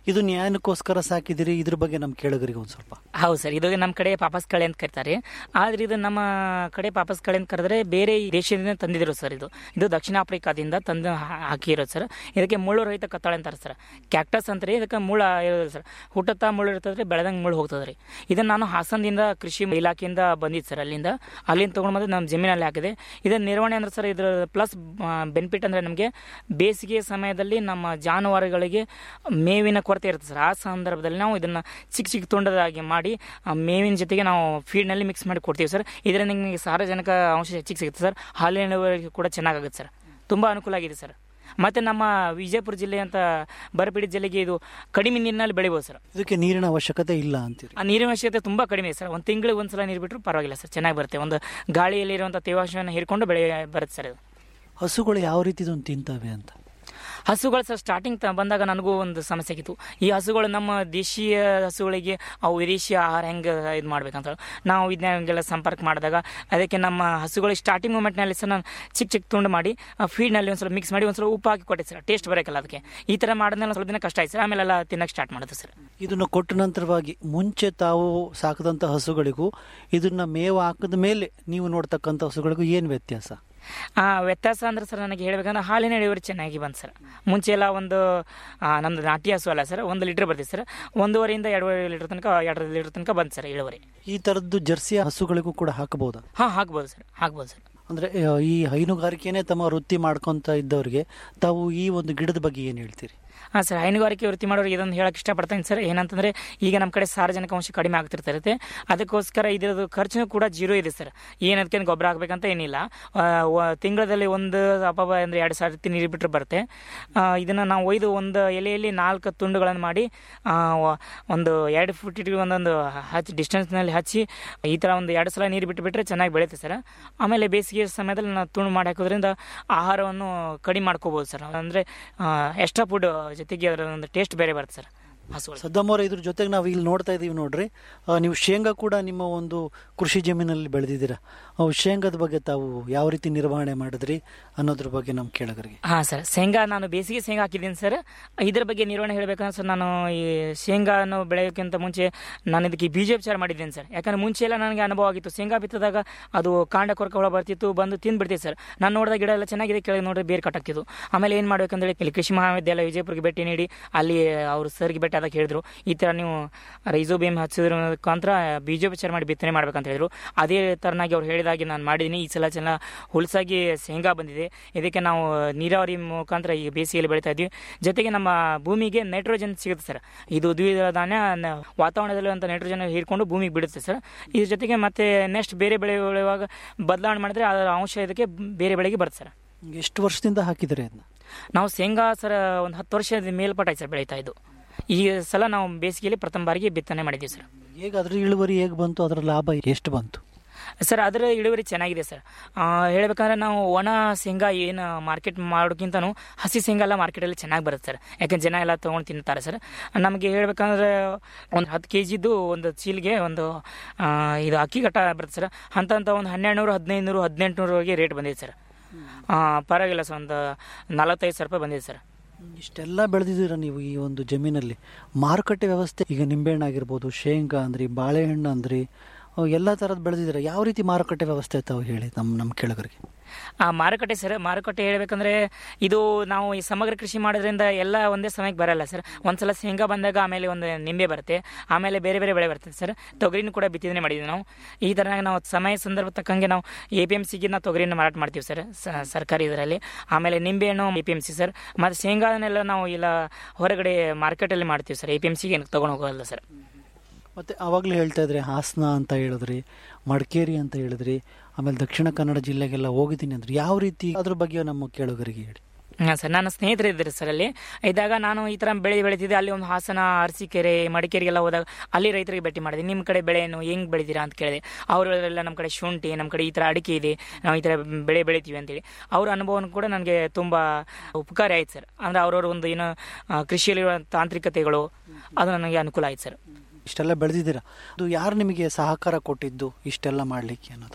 Speaker 5: ಇದು ನ್ಯಾಯಕ್ಕೋಸ್ಕರ ಸಾಕಿದಿರಿ ಇದ್ರ ಬಗ್ಗೆ ನಮ್ಮ ಕೇಳಗರಿಗೆ ಒಂದು ಸ್ವಲ್ಪ
Speaker 25: ಹೌದು ಸರ್ ಇದು ನಮ್ಮ ಕಡೆ ಪಾಪಸ್ ಕಳೆ ಅಂತ ಕರೀತಾರೆ ಆದ್ರೆ ಇದು ನಮ್ಮ ಕಡೆ ಪಾಪಸ್ ಕಳೆ ಅಂತ ಕರೆದ್ರೆ ಬೇರೆ ದೇಶದಿಂದ ತಂದಿದ್ರು ಸರ್ ಇದು ಇದು ದಕ್ಷಿಣ ಆಫ್ರಿಕಾದಿಂದ ತಂದು ಹಾ- ಹಾಕಿರೋದು ಸರ್ ಇದಕ್ಕೆ ಮುಳ್ಳು ರಹಿತ ಕತ್ತಾಳೆ ಅಂತಾರೆ ಸರ್ ಕ್ಯಾಕ್ಟಸ್ ಅಂತಾರೆ ಇದಕ್ಕೆ ಮುಳ್ಳ ಇರೋದು ಸರ್ ಹುಟ್ಟತ್ತಾ ಮುಳ್ಳು ಇರ್ತದ್ರಿ ಬೆಳೆದಂಗೆ ಮುಳ್ಳು ಹೋಗ್ತದೆ ರೀ ಇದನ್ನ ನಾನು ಹಾಸನದಿಂದ ಕೃಷಿ ಇಲಾಖೆಯಿಂದ ಬಂದಿದ್ದು ಸರ್ ಅಲ್ಲಿಂದ ಅಲ್ಲಿಂದ ತೊಗೊಂಡು ಬಂದು ನಮ್ಮ ಜಮೀನಲ್ಲಿ ಹಾಕಿದೆ ಇದರ ನಿರ್ವಹಣೆ ಅಂದ್ರೆ ಸರ್ ಇದ್ರ ಪ್ಲಸ್ ಬೆನಿಫಿಟ್ ಅಂದ್ರೆ ನಮಗೆ ಬೇಸಿಗೆ ಸಮಯದಲ್ಲಿ ನಮ್ಮ ಜಾನುವಾರುಗಳಿಗೆ ಮೇವಿನ ಕೊರತೆ ಇರುತ್ತೆ ಸರ್ ಆ ಸಂದರ್ಭದಲ್ಲಿ ನಾವು ಇದನ್ನ ಚಿಕ್ಕ ಚಿಕ್ಕ ತುಂಡದಾಗಿ ಮಾಡಿ ಆ ಮೇವಿನ ಜೊತೆಗೆ ನಾವು ಫೀಡ್ನಲ್ಲಿ ಮಿಕ್ಸ್ ಮಾಡಿ ಕೊಡ್ತೀವಿ ಸರ್ ಇದರಿಂದ ನಿಮಗೆ ಸಾರಜನಕ ಅಂಶ ಹೆಚ್ಚಿಗೆ ಸಿಗುತ್ತೆ ಸರ್ ಹಾಲಿನ ಇಳುವರಿ ಕೂಡ ಚೆನ್ನಾಗುತ್ತೆ ಸರ್ ತುಂಬ ಅನುಕೂಲ ಆಗಿದೆ ಸರ್ ಮತ್ತೆ ನಮ್ಮ ವಿಜಯಪುರ ಜಿಲ್ಲೆ ಅಂತ ಬರಪೀಡಿತ ಜಿಲ್ಲೆಗೆ ಇದು ಕಡಿಮೆ ನೀರಿನಲ್ಲಿ ಬೆಳಿಬೋದು ಸರ್
Speaker 5: ಇದಕ್ಕೆ ನೀರಿನ ಅವಶ್ಯಕತೆ ಇಲ್ಲ ಅಂತೀರಿ
Speaker 25: ಆ ನೀರಿನ ಅವಶ್ಯಕತೆ ತುಂಬ ಕಡಿಮೆ ಇದೆ ಸರ್ ಒಂದು ತಿಂಗಳಿಗೆ ಒಂದ್ಸಲ ನೀರು ಬಿಟ್ಟರು ಪರವಾಗಿಲ್ಲ ಸರ್ ಚೆನ್ನಾಗಿ ಬರುತ್ತೆ ಒಂದು ಗಾಳಿಯಲ್ಲಿರುವಂಥ ತೇವಾಂಶವನ್ನು ಹೀರ್ಕೊಂಡು ಬೆಳೆ ಬರುತ್ತೆ ಸರ್ ಇದು
Speaker 5: ಹಸುಗಳು ಯಾವ ರೀತಿ ಇದನ್ನು ತಿಂತವೆ ಅಂತ
Speaker 25: ಹಸುಗಳು ಸರ್ ಸ್ಟಾರ್ಟಿಂಗ್ ಬಂದಾಗ ನನಗೂ ಒಂದು ಸಮಸ್ಯೆ ಆಗಿತ್ತು ಈ ಹಸುಗಳು ನಮ್ಮ ದೇಶೀಯ ಹಸುಗಳಿಗೆ ಅವು ವಿದೇಶಿ ಆಹಾರ ಹೆಂಗೆ ಇದು ಮಾಡ್ಬೇಕಂತ ನಾವು ಇದನ್ನೆಲ್ಲ ಸಂಪರ್ಕ ಮಾಡಿದಾಗ ಅದಕ್ಕೆ ನಮ್ಮ ಹಸುಗಳಿಗೆ ಸ್ಟಾರ್ಟಿಂಗ್ ಮೂಮೆಂಟ್ನಲ್ಲಿ ಸರ್ ನಾನು ಚಿಕ್ಕ ಚಿಕ್ಕ ತುಂಡು ಮಾಡಿ ಫೀಡ್ನಲ್ಲಿ ಒಂದು ಸ್ವಲ್ಪ ಮಿಕ್ಸ್ ಮಾಡಿ ಒಂದು ಸ್ವಲ್ಪ ಉಪ್ಪು ಹಾಕಿ ಕೊಟ್ಟೆ ಸರ್ ಟೇಸ್ಟ್ ಬರೋಕ್ಕಲ್ಲ ಅದಕ್ಕೆ ಈ ಥರ ಮಾಡಿದ್ಮೇಲೆ ಸ್ವಲ್ಪ ದಿನ ಕಷ್ಟ ಆಯ್ತು ಸರ್ ಆಮೇಲೆಲ್ಲ ತಿನ್ನಕ್ಕೆ ಸ್ಟಾರ್ಟ್ ಮಾಡೋದು ಸರ್
Speaker 5: ಇದನ್ನು ಕೊಟ್ಟ ನಂತರವಾಗಿ ಮುಂಚೆ ತಾವು ಸಾಕದಂಥ ಹಸುಗಳಿಗೂ ಇದನ್ನ ಮೇವು ಹಾಕಿದ ಮೇಲೆ ನೀವು ನೋಡ್ತಕ್ಕಂಥ ಹಸುಗಳಿಗೂ ಏನು ವ್ಯತ್ಯಾಸ
Speaker 25: ಆ, ವ್ಯತ್ಯಾಸ ಅಂದ್ರೆ ಸರ್ ನನಗೆ ಹೇಳ್ಬೇಕಂದ್ರೆ ಹಾಲಿನ ಇಳುವರಿ ಚೆನ್ನಾಗಿ ಬಂತು ಸರ್ ಮುಂಚೆ ಎಲ್ಲ ಒಂದು ಆ, ನಮ್ದು ನಾಟಿ ಹಸು ಅಲ್ಲ ಸರ್ ಒಂದು ಲೀಟ್ರ್ ಬರ್ತಿತ್ತು ಸರ್ ಒಂದೂವರೆಯಿಂದ ಎರಡೂವರೆ ಲೀಟ್ರ್ ತನಕ ಎರಡು ಲೀಟ್ರ್ ತನಕ ಬಂತು ಸರ್ ಇಳುವರಿ
Speaker 5: ಈ ಥರದ್ದು ಜರ್ಸಿ ಹಸುಗಳಿಗೂ ಕೂಡ ಹಾಕಬಹುದಾ
Speaker 25: ಹಾಂ ಹಾಕ್ಬೋದು ಸರ್ ಹಾಕ್ಬೋದು ಸರ್
Speaker 5: ಅಂದರೆ ಈ ಹೈನುಗಾರಿಕೆನೇ ತಮ್ಮ ವೃತ್ತಿ ಮಾಡ್ಕೊತ ಇದ್ದವ್ರಿಗೆ ತಾವು ಈ ಒಂದು ಗಿಡದ ಬಗ್ಗೆ ಏನು ಹೇಳ್ತೀರಿ
Speaker 25: ಹಾಂ ಸರ್ ಹೈನುಗಾರಿಕೆ ವೃತ್ತಿ ಮಾಡೋರಿಗೆ ಇದೊಂದು ಹೇಳಕ್ಕೆ ಇಷ್ಟಪಡ್ತೀನಿ ಸರ್ ಏನಂತಂದರೆ ಈಗ ನಮ್ಮ ಕಡೆ ಸಾರ್ವಜನಿಕ ಅಂಶ ಕಡಿಮೆ ಆಗ್ತಿರ್ತಿರುತ್ತೆ ಅದಕ್ಕೋಸ್ಕರ ಇದ್ರದ್ದು ಖರ್ಚು ಕೂಡ ಜೀರೋ ಇದೆ ಸರ್ ಏನು ಅದಕ್ಕೆ ಗೊಬ್ಬರ ಹಾಕ್ಬೇಕಂತ ಏನಿಲ್ಲ ಆ, ವ- ತಿಂಗಳಲ್ಲಿ ಒಂದು ಅಪವ ಅಂದರೆ ಎರಡು ಸಾವಿರ ರೀತಿ ನೀರು ಬಿಟ್ಟರೆ ಬರುತ್ತೆ ಇದನ್ನು ನಾವು ಒಯ್ದು ಒಂದು ಎಲೆಯಲ್ಲಿ ನಾಲ್ಕು ತುಂಡುಗಳನ್ನು ಮಾಡಿ ಆ, ವ- ಒಂದು ಎರಡು ಫುಟ್ ಇಟ್ಟು ಒಂದೊಂದು ಹಚ್ಚಿ ಡಿಸ್ಟೆನ್ಸ್ನಲ್ಲಿ ಹಚ್ಚಿ ಈ ಥರ ಒಂದು ಎರಡು ಸಲ ನೀರು ಬಿಟ್ಟು ಬಿಟ್ಟರೆ ಚೆನ್ನಾಗಿ ಬೆಳೆಯುತ್ತೆ ಸರ್ ಆಮೇಲೆ ಬೇಸಿಗೆ ಸಮಯದಲ್ಲಿ ನಾವು ತುಂಡು ಮಾಡಿ ಹಾಕೋದ್ರಿಂದ ಆಹಾರವನ್ನು ಕಡಿಮೆ ಮಾಡ್ಕೋಬೋದು ಸರ್ ಅಂದರೆ ಎಕ್ಸ್ಟ್ರಾ ಫುಡ್ ಜೊತೆಗೆ ಅದರ ಒಂದು ಟೇಸ್ಟ್ ಬೇರೆ ಬರುತ್ತೆ ಸರ್ ಹಸುಗಳು
Speaker 5: ಸದ್ದಮ್ಮವ್ರ ಇದ್ರ ಜೊತೆಗೆ ನಾವು ಇಲ್ಲಿ ನೋಡ್ತಾ ಇದ್ದೀವಿ ನೋಡ್ರಿ ಆ, ನೀವು ಶೇಂಗಾ ಕೂಡ ನಿಮ್ಮ ಒಂದು ಕೃಷಿ ಜಮೀನಲ್ಲಿ ಬೆಳೆದಿದ್ದೀರಾ ಅವು ಶೇಂಗಾದ ಬಗ್ಗೆ ತಾವು ಯಾವ ರೀತಿ ನಿರ್ವಹಣೆ ಮಾಡಿದ್ರಿ ಅನ್ನೋದ್ರ ಬಗ್ಗೆ ನಮ್ಮ ಕೇಳಗರಿಗೆ
Speaker 25: ಹಾಂ ಸರ್ ಶೇಂಗಾ ನಾನು ಬೇಸಿಗೆ ಶೇಂಗಾ ಹಾಕಿದ್ದೀನಿ ಸರ್ ಇದ್ರ ಬಗ್ಗೆ ನಿರ್ವಹಣೆ ಹೇಳಬೇಕಂದ್ರೆ ಸರ್ ನಾನು ಈ ಶೇಂಗಾನು ಬೆಳೆಯೋಕ್ಕಿಂತ ಮುಂಚೆ ನಾನು ಇದಕ್ಕೆ ಬೀಜೋಪಚಾರ ಮಾಡಿದ್ದೀನಿ ಸರ್ ಯಾಕಂದ್ರೆ ಮುಂಚೆ ಎಲ್ಲ ನನಗೆ ಅನುಭವ ಆಗಿತ್ತು ಶೇಂಗಾ ಬಿತ್ತಿದಾಗ ಅದು ಕಾಂಡ ಕೊರಕ ಹುಳ ಬರ್ತಿತ್ತು ಬಂದು ತಿಂದ್ಬಿಡ್ತಿತ್ತು ಸರ್ ನಾನು ನೋಡಿದ ಗಿಡ ಎಲ್ಲ ಚೆನ್ನಾಗಿದೆ ಕೆಳಗೆ ನೋಡಿದ್ರೆ ಬೇರೆ ಕಟ್ಟಾಗ್ತಿತ್ತು ಆಮೇಲೆ ಏನು ಮಾಡ್ಬೇಕಂದ್ರೆ ಇಲ್ಲಿ ಕೃಷಿ ಮಹಾವಿದ್ಯಾಲಯ ವಿಜಯಪುರಕ್ಕೆ ಭೇಟಿ ನೀಡಿ ಅಲ್ಲಿ ಅವರು ಸರ್ಗೆ ಭೇಟಿ ಆದಾಗ ಹೇಳಿದ್ರು ಈ ಥರ ನೀವು ರೈಸೋಬಿಯಂ ಹಚ್ಚಿದ್ರ ಮುಖಾಂತರ ಬೀಜೋಪಚಾರ ಮಾಡಿ ಬಿತ್ತನೆ ಮಾಡ್ಬೇಕಂತ ಹೇಳಿದ್ರು ಅದೇ ಥರನಾಗಿ ಅವ್ರು ಹೇಳಿದಾಗೆ ನಾನು ಮಾಡಿದ್ದೀನಿ ಈ ಸಲ ಚೆನ್ನಾಗಿ ಹುಲ್ಸಾಗಿ ಶೇಂಗಾ ಬಂದಿದೆ ಇದಕ್ಕೆ ನಾವು ನೀರಾವರಿ ಮುಖಾಂತರ ಈಗ ಬೇಸಿಗೆಯಲ್ಲಿ ಬೆಳೀತಾ ಇದ್ವಿ ಜೊತೆಗೆ ನಮ್ಮ ಭೂಮಿಗೆ ನೈಟ್ರೋಜನ್ ಸಿಗುತ್ತೆ ಸರ್ ಇದು ದ್ವಿದಳ ಧಾನ್ಯ ನ- ವಾತಾವರಣದಲ್ಲಿ ಅಂತ ನೈಟ್ರೋಜನ್ ಹೀರ್ಕೊಂಡು ಭೂಮಿಗೆ ಬಿಡುತ್ತೆ ಸರ್ ಇದ್ರ ಜೊತೆಗೆ ಮತ್ತೆ ನೆಕ್ಸ್ಟ್ ಬೇರೆ ಬೆಳೆ ಬೆಳೆಯುವಾಗ ಬದಲಾವಣೆ ಮಾಡಿದ್ರೆ ಅದರ ಅಂಶ ಇದಕ್ಕೆ ಬೇರೆ ಬೆಳೆಗೆ ಬರುತ್ತೆ ಸರ್
Speaker 5: ಎಷ್ಟು ವರ್ಷದಿಂದ ಹಾಕಿದರೆ ಅದನ್ನ
Speaker 25: ನಾವು ಶೇಂಗಾ ಸರ್ ಒಂದು ಹತ್ತು ವರ್ಷದ ಮೇಲ್ಪಟ್ಟ ಆಯ್ತು ಸರ್ ಬೆಳೀತಾ ಇದ್ದು ಈ ಸಲ ನಾವು ಬೇಸಿಗೆಯಲ್ಲಿ ಪ್ರಥಮ ಬಾರಿಗೆ ಬಿತ್ತನೆ ಮಾಡಿದ್ದೀವಿ ಸರ್
Speaker 5: ಹೇಗೆ ಅದ್ರ ಇಳುವರಿ ಹೇಗೆ ಬಂತು ಅದರ ಲಾಭ ಎಷ್ಟು ಬಂತು
Speaker 25: ಸರ್ ಅದರ ಇಳುವರಿ ಚೆನ್ನಾಗಿದೆ ಸರ್ ಆ, ಹೇಳ್ಬೇಕಂದ್ರೆ ನಾವು ಒಣ ಶೇಂಗಾ ಏನು ಮಾರ್ಕೆಟ್ ಮಾಡೋಕ್ಕಿಂತನೂ ಹಸಿ ಶೇಂಗಾ ಎಲ್ಲ ಮಾರ್ಕೆಟಲ್ಲಿ ಚೆನ್ನಾಗಿ ಬರುತ್ತೆ ಸರ್ ಯಾಕಂದ್ರೆ ಜನ ಎಲ್ಲ ತೊಗೊಂಡು ತಿಂತಾರೆ ಸರ್ ನಮಗೆ ಹೇಳ್ಬೇಕಂದ್ರೆ ಒಂದು ಹತ್ತು ಕೆ ಜಿದು ಒಂದು ಚೀಲ್ಗೆ ಒಂದು ಆ, ಇದು ಅಕ್ಕಿ ಘಟ್ಟ ಬರುತ್ತೆ ಸರ್ ಅಂತ ಅಂತ ಒಂದು ಹನ್ನೆರಡು ನೂರು ಹದಿನೈದು ನೂರು ಹದಿನೆಂಟುನೂರವರೆಗೆ ರೇಟ್ ಬಂದಿದೆ ಸರ್ ಆ, ಪರವಾಗಿಲ್ಲ ಸರ್ ಒಂದು ನಲವತ್ತೈದು ಸಾವಿರ ರೂಪಾಯಿ ಬಂದಿದೆ ಸರ್
Speaker 5: ಇಷ್ಟೆಲ್ಲ ಬೆಳೆದಿದ್ದೀರ ನೀವು ಈ ಒಂದು ಜಮೀನಲ್ಲಿ ಮಾರುಕಟ್ಟೆ ವ್ಯವಸ್ಥೆ ಈಗ ನಿಂಬೆಹಣ್ಣು ಆಗಿರ್ಬೋದು ಶೇಂಗಾ ಅಂದ್ರಿ ಬಾಳೆಹಣ್ಣು ಅಂದ್ರಿ ಅವು ಎಲ್ಲ ಥರದ್ದು ಬೆಳೆದಿದ್ದೀರ ಯಾವ ರೀತಿ ಮಾರುಕಟ್ಟೆ ವ್ಯವಸ್ಥೆ ತಾವು ಹೇಳಿ ನಮ್ಮ ನಮ್ಮ ಕೆಳಗರಿಗೆ
Speaker 25: ಆ ಮಾರುಕಟ್ಟೆ ಸರ್ ಮಾರುಕಟ್ಟೆ ಹೇಳ್ಬೇಕಂದ್ರೆ ಇದು ನಾವು ಈ ಸಮಗ್ರ ಕೃಷಿ ಮಾಡೋದ್ರಿಂದ ಎಲ್ಲ ಒಂದೇ ಸಮಯಕ್ಕೆ ಬರಲ್ಲ ಸರ್ ಒಂದ್ಸಲ ಶೇಂಗಾ ಬಂದಾಗ ಆಮೇಲೆ ಒಂದು ನಿಂಬೆ ಬರುತ್ತೆ ಆಮೇಲೆ ಬೇರೆ ಬೇರೆ ಬೆಳೆ ಬರ್ತದೆ ಸರ್ ತೊಗರಿನೂ ಕೂಡ ಬಿತ್ತಿದನೆ ಮಾಡಿದ್ವಿ ನಾವು ಈ ಥರ ನಾವು ಸಮಯ ಸಂದರ್ಭ ತಕ್ಕಂಗೆ ನಾವು ಎ ಪಿ ಎಮ್ ಸಿಗೆ ನಾವು ತೊಗರಿನ ಮಾರಾಟ ಮಾಡ್ತೀವಿ ಸರ್ ಸ- ಸರ್ಕಾರಿ ಇದರಲ್ಲಿ ಆಮೇಲೆ ನಿಂಬೆಹಣ್ಣು A P M C sir ಮತ್ತು ಶೇಂಗಾನೆಲ್ಲ ನಾವು ಇಲ್ಲ ಹೊರಗಡೆ ಮಾರ್ಕೆಟಲ್ಲಿ ಮಾಡ್ತೀವಿ ಸರ್ ಎ ಪಿ ಎಮ್ ಸಿಗೆ ತೊಗೊಂಡು ಹೋಗೋಲ್ಲ ಸರ್
Speaker 5: ಮತ್ತು ಆವಾಗಲೇ ಹೇಳ್ತಾ ಇದ್ರಿ ಹಾಸನ ಅಂತ ಹೇಳಿದ್ರಿ ಮಡಿಕೇರಿ ಅಂತ ಹೇಳಿದ್ರಿ ಆಮೇಲೆ ದಕ್ಷಿಣ ಕನ್ನಡ ಜಿಲ್ಲೆಗೆಲ್ಲ ಹೋಗಿದ್ದೀನಿ ಅಂದ್ರೆ ಯಾವ ರೀತಿ ಅದ್ರ ಬಗ್ಗೆ ನಮ್ಮ ಕೇಳುಗರಿಗೆ ಹೇಳಿ
Speaker 25: ಹಾಂ ಸರ್ ನನ್ನ ಸ್ನೇಹಿತರು ಇದ್ದಾರೆ ಸರ್ ಅಲ್ಲಿ ಇದ್ದಾಗ ನಾನು ಈ ಥರ ಬೆಳೆ ಬೆಳೀತಿದ್ದೆ ಅಲ್ಲಿ ಒಂದು ಹಾಸನ ಅರಸೀಕೆರೆ ಮಡಿಕೇರಿಗೆಲ್ಲ ಹೋದಾಗ ಅಲ್ಲಿ ರೈತರಿಗೆ ಭೇಟಿ ಮಾಡಿದೆ ನಿಮ್ಮ ಕಡೆ ಬೆಳೆ ಏನು ಹೆಂಗೆ ಬೆಳಿತೀರಾ ಅಂತ ಕೇಳಿದೆ ಅವರೆಲ್ಲ ನಮ್ಮ ಕಡೆ ಶುಂಠಿ ನಮ್ಮ ಕಡೆ ಈ ಥರ ಅಡಿಕೆ ಇದೆ ನಾವು ಈ ಥರ ಬೆಳೆ ಬೆಳಿತೀವಿ ಅಂತೇಳಿ ಅವ್ರ ಅನುಭವನೂ ಕೂಡ ನನಗೆ ತುಂಬ ಉಪಕಾರ ಆಯ್ತು ಸರ್ ಅಂದರೆ ಅವ್ರವ್ರ ಒಂದು ಏನು ಆ, ಕೃಷಿಯಲ್ಲಿರುವ ತಾಂತ್ರಿಕತೆಗಳು ಅದು ನನಗೆ ಅನುಕೂಲ ಆಯ್ತು ಸರ್
Speaker 5: ಇಷ್ಟೆಲ್ಲ ಬೆಳೆದಿದ್ದೀರಾ ಅದು ಯಾರು ನಿಮಗೆ ಸಹಕಾರ ಕೊಟ್ಟಿದ್ದು ಇಷ್ಟೆಲ್ಲ ಮಾಡಲಿಕ್ಕೆ ಅನ್ನೋದು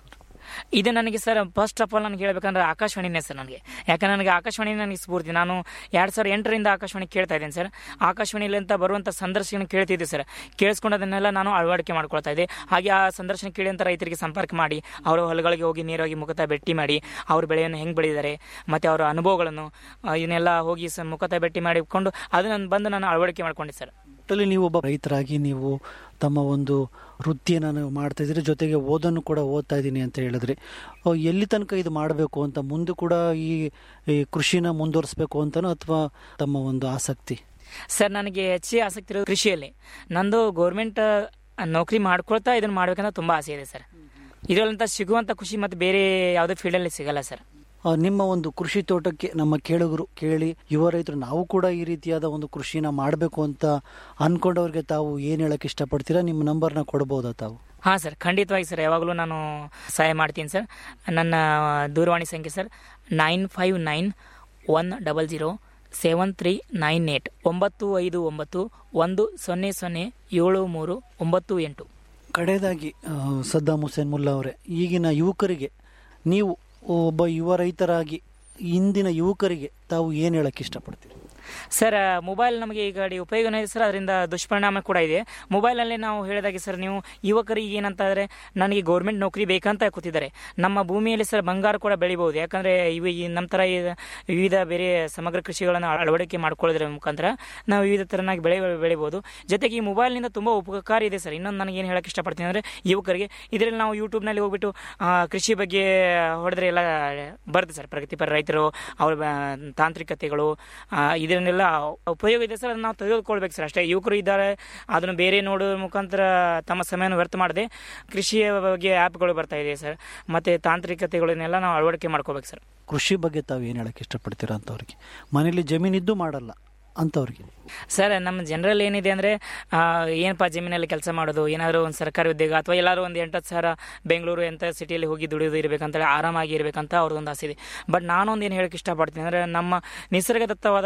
Speaker 25: ಇದು ನನಗೆ ಸರ್ ಫಸ್ಟ್ ಆಫ್ ಆಲ್ ನನಗೆ ಹೇಳ್ಬೇಕಂದ್ರೆ ಆಕಾಶವಾಣಿನೇ ಸರ್ ನನಗೆ ಯಾಕಂದ್ರೆ ನನಗೆ ಆಕಾಶವಾಣಿ ನನಗೆ ಸ್ಫೂರ್ತಿ ನಾನು ಎರಡು ಸಾವಿರದ ಎಂಟರಿಂದ ಆಕಾಶವಾಣಿ ಕೇಳ್ತಾ ಇದ್ದೇನೆ ಸರ್ ಆಕಾಶವಾಣಿಲಿ ಅಂತ ಬರುವಂಥ ಸಂದರ್ಶನ ಕೇಳ್ತಿದ್ದೆ ಸರ್ ಕೇಳಿಸ್ಕೊಂಡದನ್ನೆಲ್ಲ ನಾನು ಅಳವಡಿಕೆ ಮಾಡ್ಕೊಳ್ತಾ ಇದ್ದೆ ಹಾಗೆ ಆ ಸಂದರ್ಶನ ಕೇಳಿ ಅಂತ ರೈತರಿಗೆ ಸಂಪರ್ಕ ಮಾಡಿ ಅವರ ಹೊಲಗಳಿಗೆ ಹೋಗಿ ನೇರವಾಗಿ ಮುಖತ ಭೇಟಿ ಮಾಡಿ ಅವ್ರ ಬೆಳೆಯನ್ನು ಹೆಂಗೆ ಬೆಳೆದಿದ್ದಾರೆ ಮತ್ತು ಅವರ ಅನುಭವಗಳನ್ನು ಆ, ಇವನ್ನೆಲ್ಲ ಹೋಗಿ ಸ ಮುಖತ ಭೇಟಿ ಮಾಡಿಕೊಂಡು ಅದನ್ನು ಬಂದು ನಾನು ಅಳವಡಿಕೆ ಮಾಡ್ಕೊಂಡೆ ಸರ್
Speaker 5: ಒಟ್ಟಲ್ಲಿ ನೀವು ಒಬ್ಬ ರೈತರಾಗಿ ನೀವು ತಮ್ಮ ಒಂದು ವೃತ್ತಿಯನ್ನು ನೀವು ಮಾಡ್ತಾ ಇದ್ದೀರಿ ಜೊತೆಗೆ ಓದನ್ನು ಕೂಡ ಓದ್ತಾ ಇದ್ದೀನಿ ಅಂತ ಹೇಳಿದ್ರಿ ಅಹ್, ಎಲ್ಲಿ ತನಕ ಇದು ಮಾಡಬೇಕು ಅಂತ ಮುಂದೆ ಕೂಡ ಈ ಈ ಕೃಷಿನ ಮುಂದುವರಿಸಬೇಕು ಅಂತನೋ ಅಥವಾ ತಮ್ಮ ಒಂದು ಆಸಕ್ತಿ
Speaker 25: ಸರ್ ನನಗೆ ಹೆಚ್ಚಿಗೆ ಆಸಕ್ತಿ ಇರೋದು ಕೃಷಿಯಲ್ಲಿ ನಂದು ಗೌರ್ಮೆಂಟ್ ನೌಕರಿ ಮಾಡ್ಕೊಳ್ತಾ ಇದನ್ನು ಮಾಡ್ಬೇಕಂತ ತುಂಬ ಆಸೆ ಇದೆ ಸರ್ ಇದರಲ್ಲಂತ ಸಿಗುವಂಥ ಖುಷಿ ಮತ್ತು ಬೇರೆ ಯಾವುದೇ ಫೀಲ್ಡಲ್ಲಿ ಸಿಗಲ್ಲ ಸರ್
Speaker 5: ಅಹ್, ನಿಮ್ಮ ಒಂದು ಕೃಷಿ ತೋಟಕ್ಕೆ ನಮ್ಮ ಕೇಳುಗರು ಕೇಳಿ ಯುವ ರೈತರು ನಾವು ಕೂಡ ಈ ರೀತಿಯಾದ ಒಂದು ಕೃಷಿನ ಮಾಡಬೇಕು ಅಂತ ಅನ್ಕೊಂಡವ್ರಿಗೆ ತಾವು ಏನು ಹೇಳಕ್ಕೆ ಇಷ್ಟಪಡ್ತೀರಾ ನಿಮ್ಮ ನಂಬರ್ನ ಕೊಡ್ಬೋದಾ ತಾವು
Speaker 25: ಹಾಂ ಸರ್ ಖಂಡಿತವಾಗಿ ಸರ್ ಯಾವಾಗಲೂ ನಾನು ಸಹಾಯ ಮಾಡ್ತೀನಿ ಸರ್ ನನ್ನ ದೂರವಾಣಿ ಸಂಖ್ಯೆ sir nine five nine one double zero seven three nine eight ಒಂಬತ್ತು ಐದು ಒಂಬತ್ತು ಒಂದು ಸೊನ್ನೆ ಸೊನ್ನೆ ಏಳು ಮೂರು ಒಂಬತ್ತು ಎಂಟು
Speaker 5: ಕಡೆಯದಾಗಿ ಅಹ್, ಸದ್ದಾಂ ಹುಸೇನ್ ಮುಲ್ಲಾ ಅವರೇ ಈಗಿನ ಯುವಕರಿಗೆ ನೀವು ಒಬ್ಬ ಯುವ ರೈತರಾಗಿ ಇಂದಿನ ಯುವಕರಿಗೆ ತಾವು ಏನು ಹೇಳಕ್ಕೆ ಇಷ್ಟಪಡ್ತೀರಿ
Speaker 25: ಸರ್ ಮೊಬೈಲ್ ನಮಗೆ ಈಗ ಗಾಡಿ ಉಪಯೋಗನೇ ಇದೆ ಸರ್ ಅದರಿಂದ ದುಷ್ಪರಿಣಾಮ ಕೂಡ ಇದೆ ಮೊಬೈಲಲ್ಲಿ ನಾವು ಹೇಳಿದಾಗೆ ಸರ್ ನೀವು ಯುವಕರಿಗೆ ಏನಂತಂದರೆ ನನಗೆ ಗೌರ್ಮೆಂಟ್ ನೌಕರಿ ಬೇಕಂತ ಕೂತಿದ್ದಾರೆ ನಮ್ಮ ಭೂಮಿಯಲ್ಲಿ ಸರ್ ಬಂಗಾರ ಕೂಡ ಬೆಳಿಬೋದು ಯಾಕಂದರೆ ಇವು ಈ ನಮ್ಮ ಥರ ಈ ವಿವಿಧ ಬೇರೆ ಸಮಗ್ರ ಕೃಷಿಗಳನ್ನು ಅಳವಡಿಕೆ ಮಾಡ್ಕೊಳ್ಳೋದ್ರ ಮುಖಾಂತರ ನಾವು ವಿವಿಧ ಥರನಾಗಿ ಬೆಳೆ ಬೆಳಿಬೋದು ಜೊತೆಗೆ ಈ ಮೊಬೈಲ್ನಿಂದ ತುಂಬ ಉಪಕಾರಿ ಇದೆ ಸರ್ ಇನ್ನೊಂದು ನನಗೆ ಏನು ಹೇಳಕ್ಕೆ ಇಷ್ಟಪಡ್ತೀನಿ ಅಂದರೆ ಯುವಕರಿಗೆ ಇದರಲ್ಲಿ ನಾವು ಯೂಟ್ಯೂಬ್ನಲ್ಲಿ ಹೋಗ್ಬಿಟ್ಟು ಆ, ಕೃಷಿ ಬಗ್ಗೆ ಹೊಡೆದ್ರೆ ಎಲ್ಲ ಬರುತ್ತೆ ಸರ್ ಪ್ರಗತಿಪರ ರೈತರು ಅವ್ರ ಬ- ತಾಂತ್ರಿಕತೆಗಳು ಆ, ಇದನ್ನೆಲ್ಲ ಉಪಯೋಗ ಇದೆ ಸರ್ ಅದನ್ನ ನಾವು ತೆಗೆದುಕೊಳ್ಬೇಕು ಸರ್ ಅಷ್ಟೇ ಯುವಕರು ಇದ್ದಾರೆ ಅದನ್ನು ಬೇರೆ ನೋಡೋ ಮುಖಾಂತರ ತಮ್ಮ ಸಮಯವನ್ನು ವ್ಯರ್ಥ ಮಾಡದೆ ಕೃಷಿಯ ಬಗ್ಗೆ ಆ್ಯಪ್ಗಳು ಬರ್ತಾ ಇದೆ ಸರ್ ಮತ್ತು ತಾಂತ್ರಿಕತೆಗಳನ್ನೆಲ್ಲ ನಾವು ಅಳವಡಿಕೆ ಮಾಡ್ಕೋಬೇಕು ಸರ್
Speaker 5: ಕೃಷಿ ಬಗ್ಗೆ ತಾವು ಏನು ಹೇಳಕ್ಕೆ ಇಷ್ಟಪಡ್ತೀರಾ ಅಂತವ್ರಿಗೆ ಮನೇಲಿ ಜಮೀನಿದ್ದು ಮಾಡಲ್ಲ ಅಂಥವ್ರಿಗೆ
Speaker 25: ಸರ್ ನಮ್ಮ ಜನರಲ್ಲಿ ಏನಿದೆ ಅಂದರೆ ಏನಪ್ಪ ಜಮೀನಲ್ಲಿ ಕೆಲಸ ಮಾಡೋದು ಏನಾದರೂ ಒಂದು ಸರ್ಕಾರಿ ಉದ್ಯೋಗ ಅಥವಾ ಎಲ್ಲರೂ ಒಂದು ಎಂಟತ್ತು ಸಾವಿರ ಬೆಂಗಳೂರು ಎಂಥ ಸಿಟಿಯಲ್ಲಿ ಹೋಗಿ ದುಡಿಯೋದು ಇರಬೇಕಂತ ಆರಾಮಾಗಿ ಇರಬೇಕಂತ ಅವ್ರದ್ದೊಂದು ಆಸೆ ಇದೆ ಬಟ್ ನಾನೊಂದು ಏನು ಹೇಳಕ್ಕೆ ಇಷ್ಟಪಡ್ತೀನಿ ಅಂದರೆ ನಮ್ಮ ನಿಸರ್ಗದತ್ತವಾದ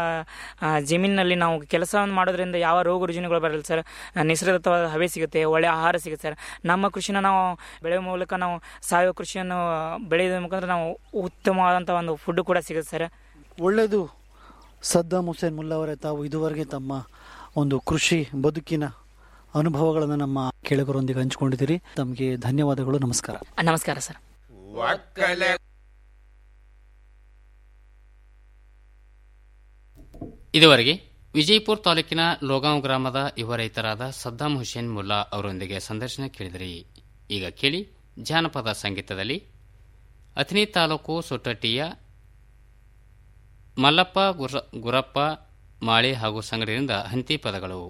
Speaker 25: ಆ, ಜಮೀನಿನಲ್ಲಿ ನಾವು ಕೆಲಸವನ್ನು ಮಾಡೋದ್ರಿಂದ ಯಾವ ರೋಗ ರುಜಿನಗಳು ಬರಲ್ಲ ಸರ್ ನಿಸರ್ಗದತ್ತವಾದ ಹವೆ ಸಿಗುತ್ತೆ ಒಳ್ಳೆ ಆಹಾರ ಸಿಗುತ್ತೆ ಸರ್ ನಮ್ಮ ಕೃಷಿನ ನಾವು ಬೆಳೆಯುವ ಮೂಲಕ ನಾವು ಸಾವಯವ ಕೃಷಿಯನ್ನು ಬೆಳೆಯೋದ್ರ ಮುಖಾಂತರ ನಾವು ಉತ್ತಮವಾದಂಥ ಒಂದು ಫುಡ್ ಕೂಡ ಸಿಗುತ್ತೆ ಸರ್
Speaker 5: ಒಳ್ಳೆಯದು ಸದ್ದಾಂ ಹುಸೇನ್ ಮುಲ್ಲಾ ಅವರೇ ತಾವು ಇದುವರೆಗೆ ತಮ್ಮ ಒಂದು ಕೃಷಿ ಬದುಕಿನ ಅನುಭವಗಳನ್ನು ನಮ್ಮ ಕೇಳುಗರೊಂದಿಗೆ ಹಂಚಿಕೊಂಡಿದ್ದೀರಿ ತಮಗೆ ಧನ್ಯವಾದಗಳು ನಮಸ್ಕಾರ
Speaker 25: ನಮಸ್ಕಾರ ಸರ್
Speaker 6: ಒಕ್ಕಲೆ
Speaker 4: ಇದುವರೆಗೆ ವಿಜಯಪುರ ತಾಲೂಕಿನ ಲೋಗಾಂವ್ ಗ್ರಾಮದ ಯುವ ರೈತರಾದ ಸದ್ದಾಂ ಹುಸೇನ್ ಮುಲ್ಲಾ ಅವರೊಂದಿಗೆ ಸಂದರ್ಶನ ಕೇಳಿದಿರಿ ಈಗ ಕೇಳಿ ಜಾನಪದ ಸಂಗೀತದಲ್ಲಿ ಅಥಣಿ ತಾಲೂಕು ಸೊಟ್ಟಟ್ಟಿಯ ಮಲ್ಲಪ್ಪ ಗುರ ಗುರಪ್ಪ ಮಾಳಿ ಹಾಗೂ ಸಂಗಡಿನಿಂದ ಹಂತಿ ಪದಗಳು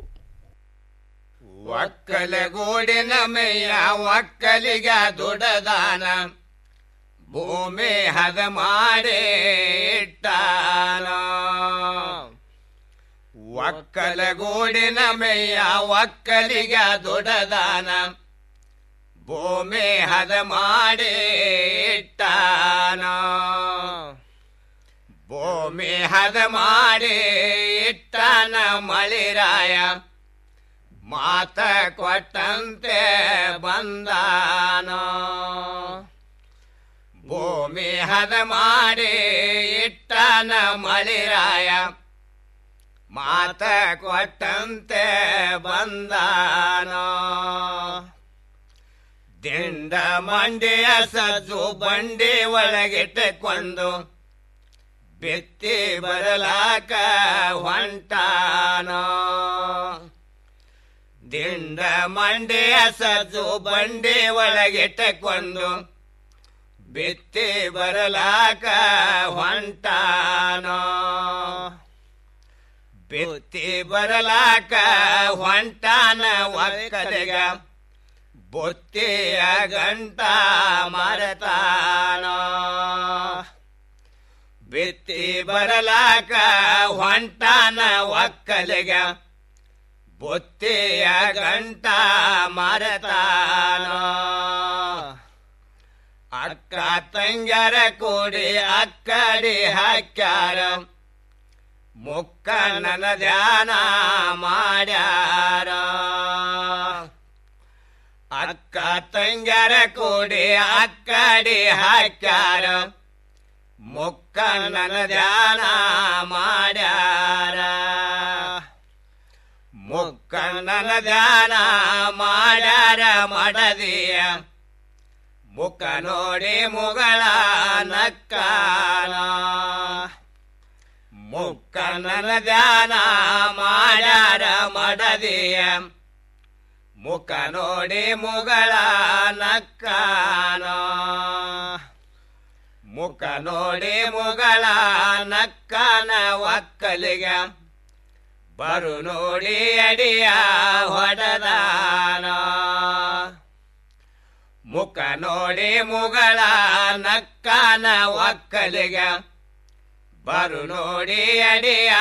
Speaker 6: ಒಕ್ಕಲಗೂಡಿನ ಮೇಯ ಒಕ್ಕಲಿಗ ದುಡದಾನ ಭೂಮಿ ಹದ ಮಾಡಿ ಇಟ್ಟಾನ ಒಕ್ಕಲಗೂಡಿನ ಮೇಯ ಒಕ್ಕಲಿಗ ದುಡದಾನ ಭೂಮಿ ಹದ ಮಾಡಿ ಇಟ್ಟಾನ ಭೂಮಿ ಹದ ಮಾಡಿ ಇಟ್ಟಾನ ಮಳಿರಾಯ ಮಾತ ಕೊಟ್ಟಂತೆ ಬಂದಾನ ಭೂಮಿ ಹದ ಮಾಡಿ ಇಟ್ಟನ ಮಳಿರಾಯ ಮಾತ ಕೊಟ್ಟಂತೆ ಬಂದಾನ ದಿಂಡ ಮಂಡಿಯ ಸಜ್ಜು ಬಂಡಿ ಒಳಗಿಟ್ಟುಕೊಂಡು ಬಿತ್ತಿ ಬರಲಾಕ ಹೊಂಟಾನ ದಿಂಡ ಮಂಡಿಯ ಸಜ್ಜು ಬಂಡಿ ಒಳಗಿಟ್ಟುಕೊಂಡು ಬಿತ್ತಿ ಬರಲಾಕ ಹೊಂಟಾನ ಬಿತ್ತಿ ಬರಲಾಕ ಹೊಂಟಾನ ಒಕ್ಕಲಿಗ ಬೊತ್ತಿಯ ಗಂಟ ಮರತಾನ ಬಿತ್ತಿ ಬರಲಾಕ ಹೊಂಟಾನ ಒಕ್ಕಲಿಗ ಬೊತ್ತಿಯ ಗಂಟ ಮರತಾನ ಅಕ್ಕ ತಂಗ್ಯರ ಕೂಡಿ ಅಕ್ಕಡಿ ಹಾಕ್ಯಾರ ಮುಕ್ಕ ನನ್ನ ಧ್ಯಾನ ಮಾಡ್ಯಾರ ಅಕ್ಕ ತಂಗ್ಯರ ಕೂಡಿ ಅಕ್ಕಡಿ ಹಾಕ್ಯಾರ ಮುಕ್ಕ ನನ್ನ ಧ್ಯಾನ ಮಾಡ್ಯಾರ ಮುಕ್ಕ ನನ್ನ ಧ್ಯಾನ ಮಾಡ್ಯಾರ ಮಡದಿಯ ಮುಖ ನೋಡಿ ಮುಗಳ ನಕ್ಕಾನ ಮುಕ್ಕ ನನ್ನ ಧ್ಯಾನ ಮಾಡ್ಯಾರ ಮಡದಿಯ ಮುಖ ನೋಡಿ ಮುಗಳ ನಕ್ಕಾನ ಮುಖ ನೋಡಿ ಮುಗಳ ನಕ್ಕನ ಒಕ್ಕಲಿಗೆ ಬರು ನೋಡಿ ಅಡಿಯ ಹೊಡೆದಾನ ಮುಖ ನೋಡಿ ಮುಗಳ ನಕ್ಕನ ಒಕ್ಕಲಿಗೆ ಬರು ನೋಡಿ ಅಡಿಯ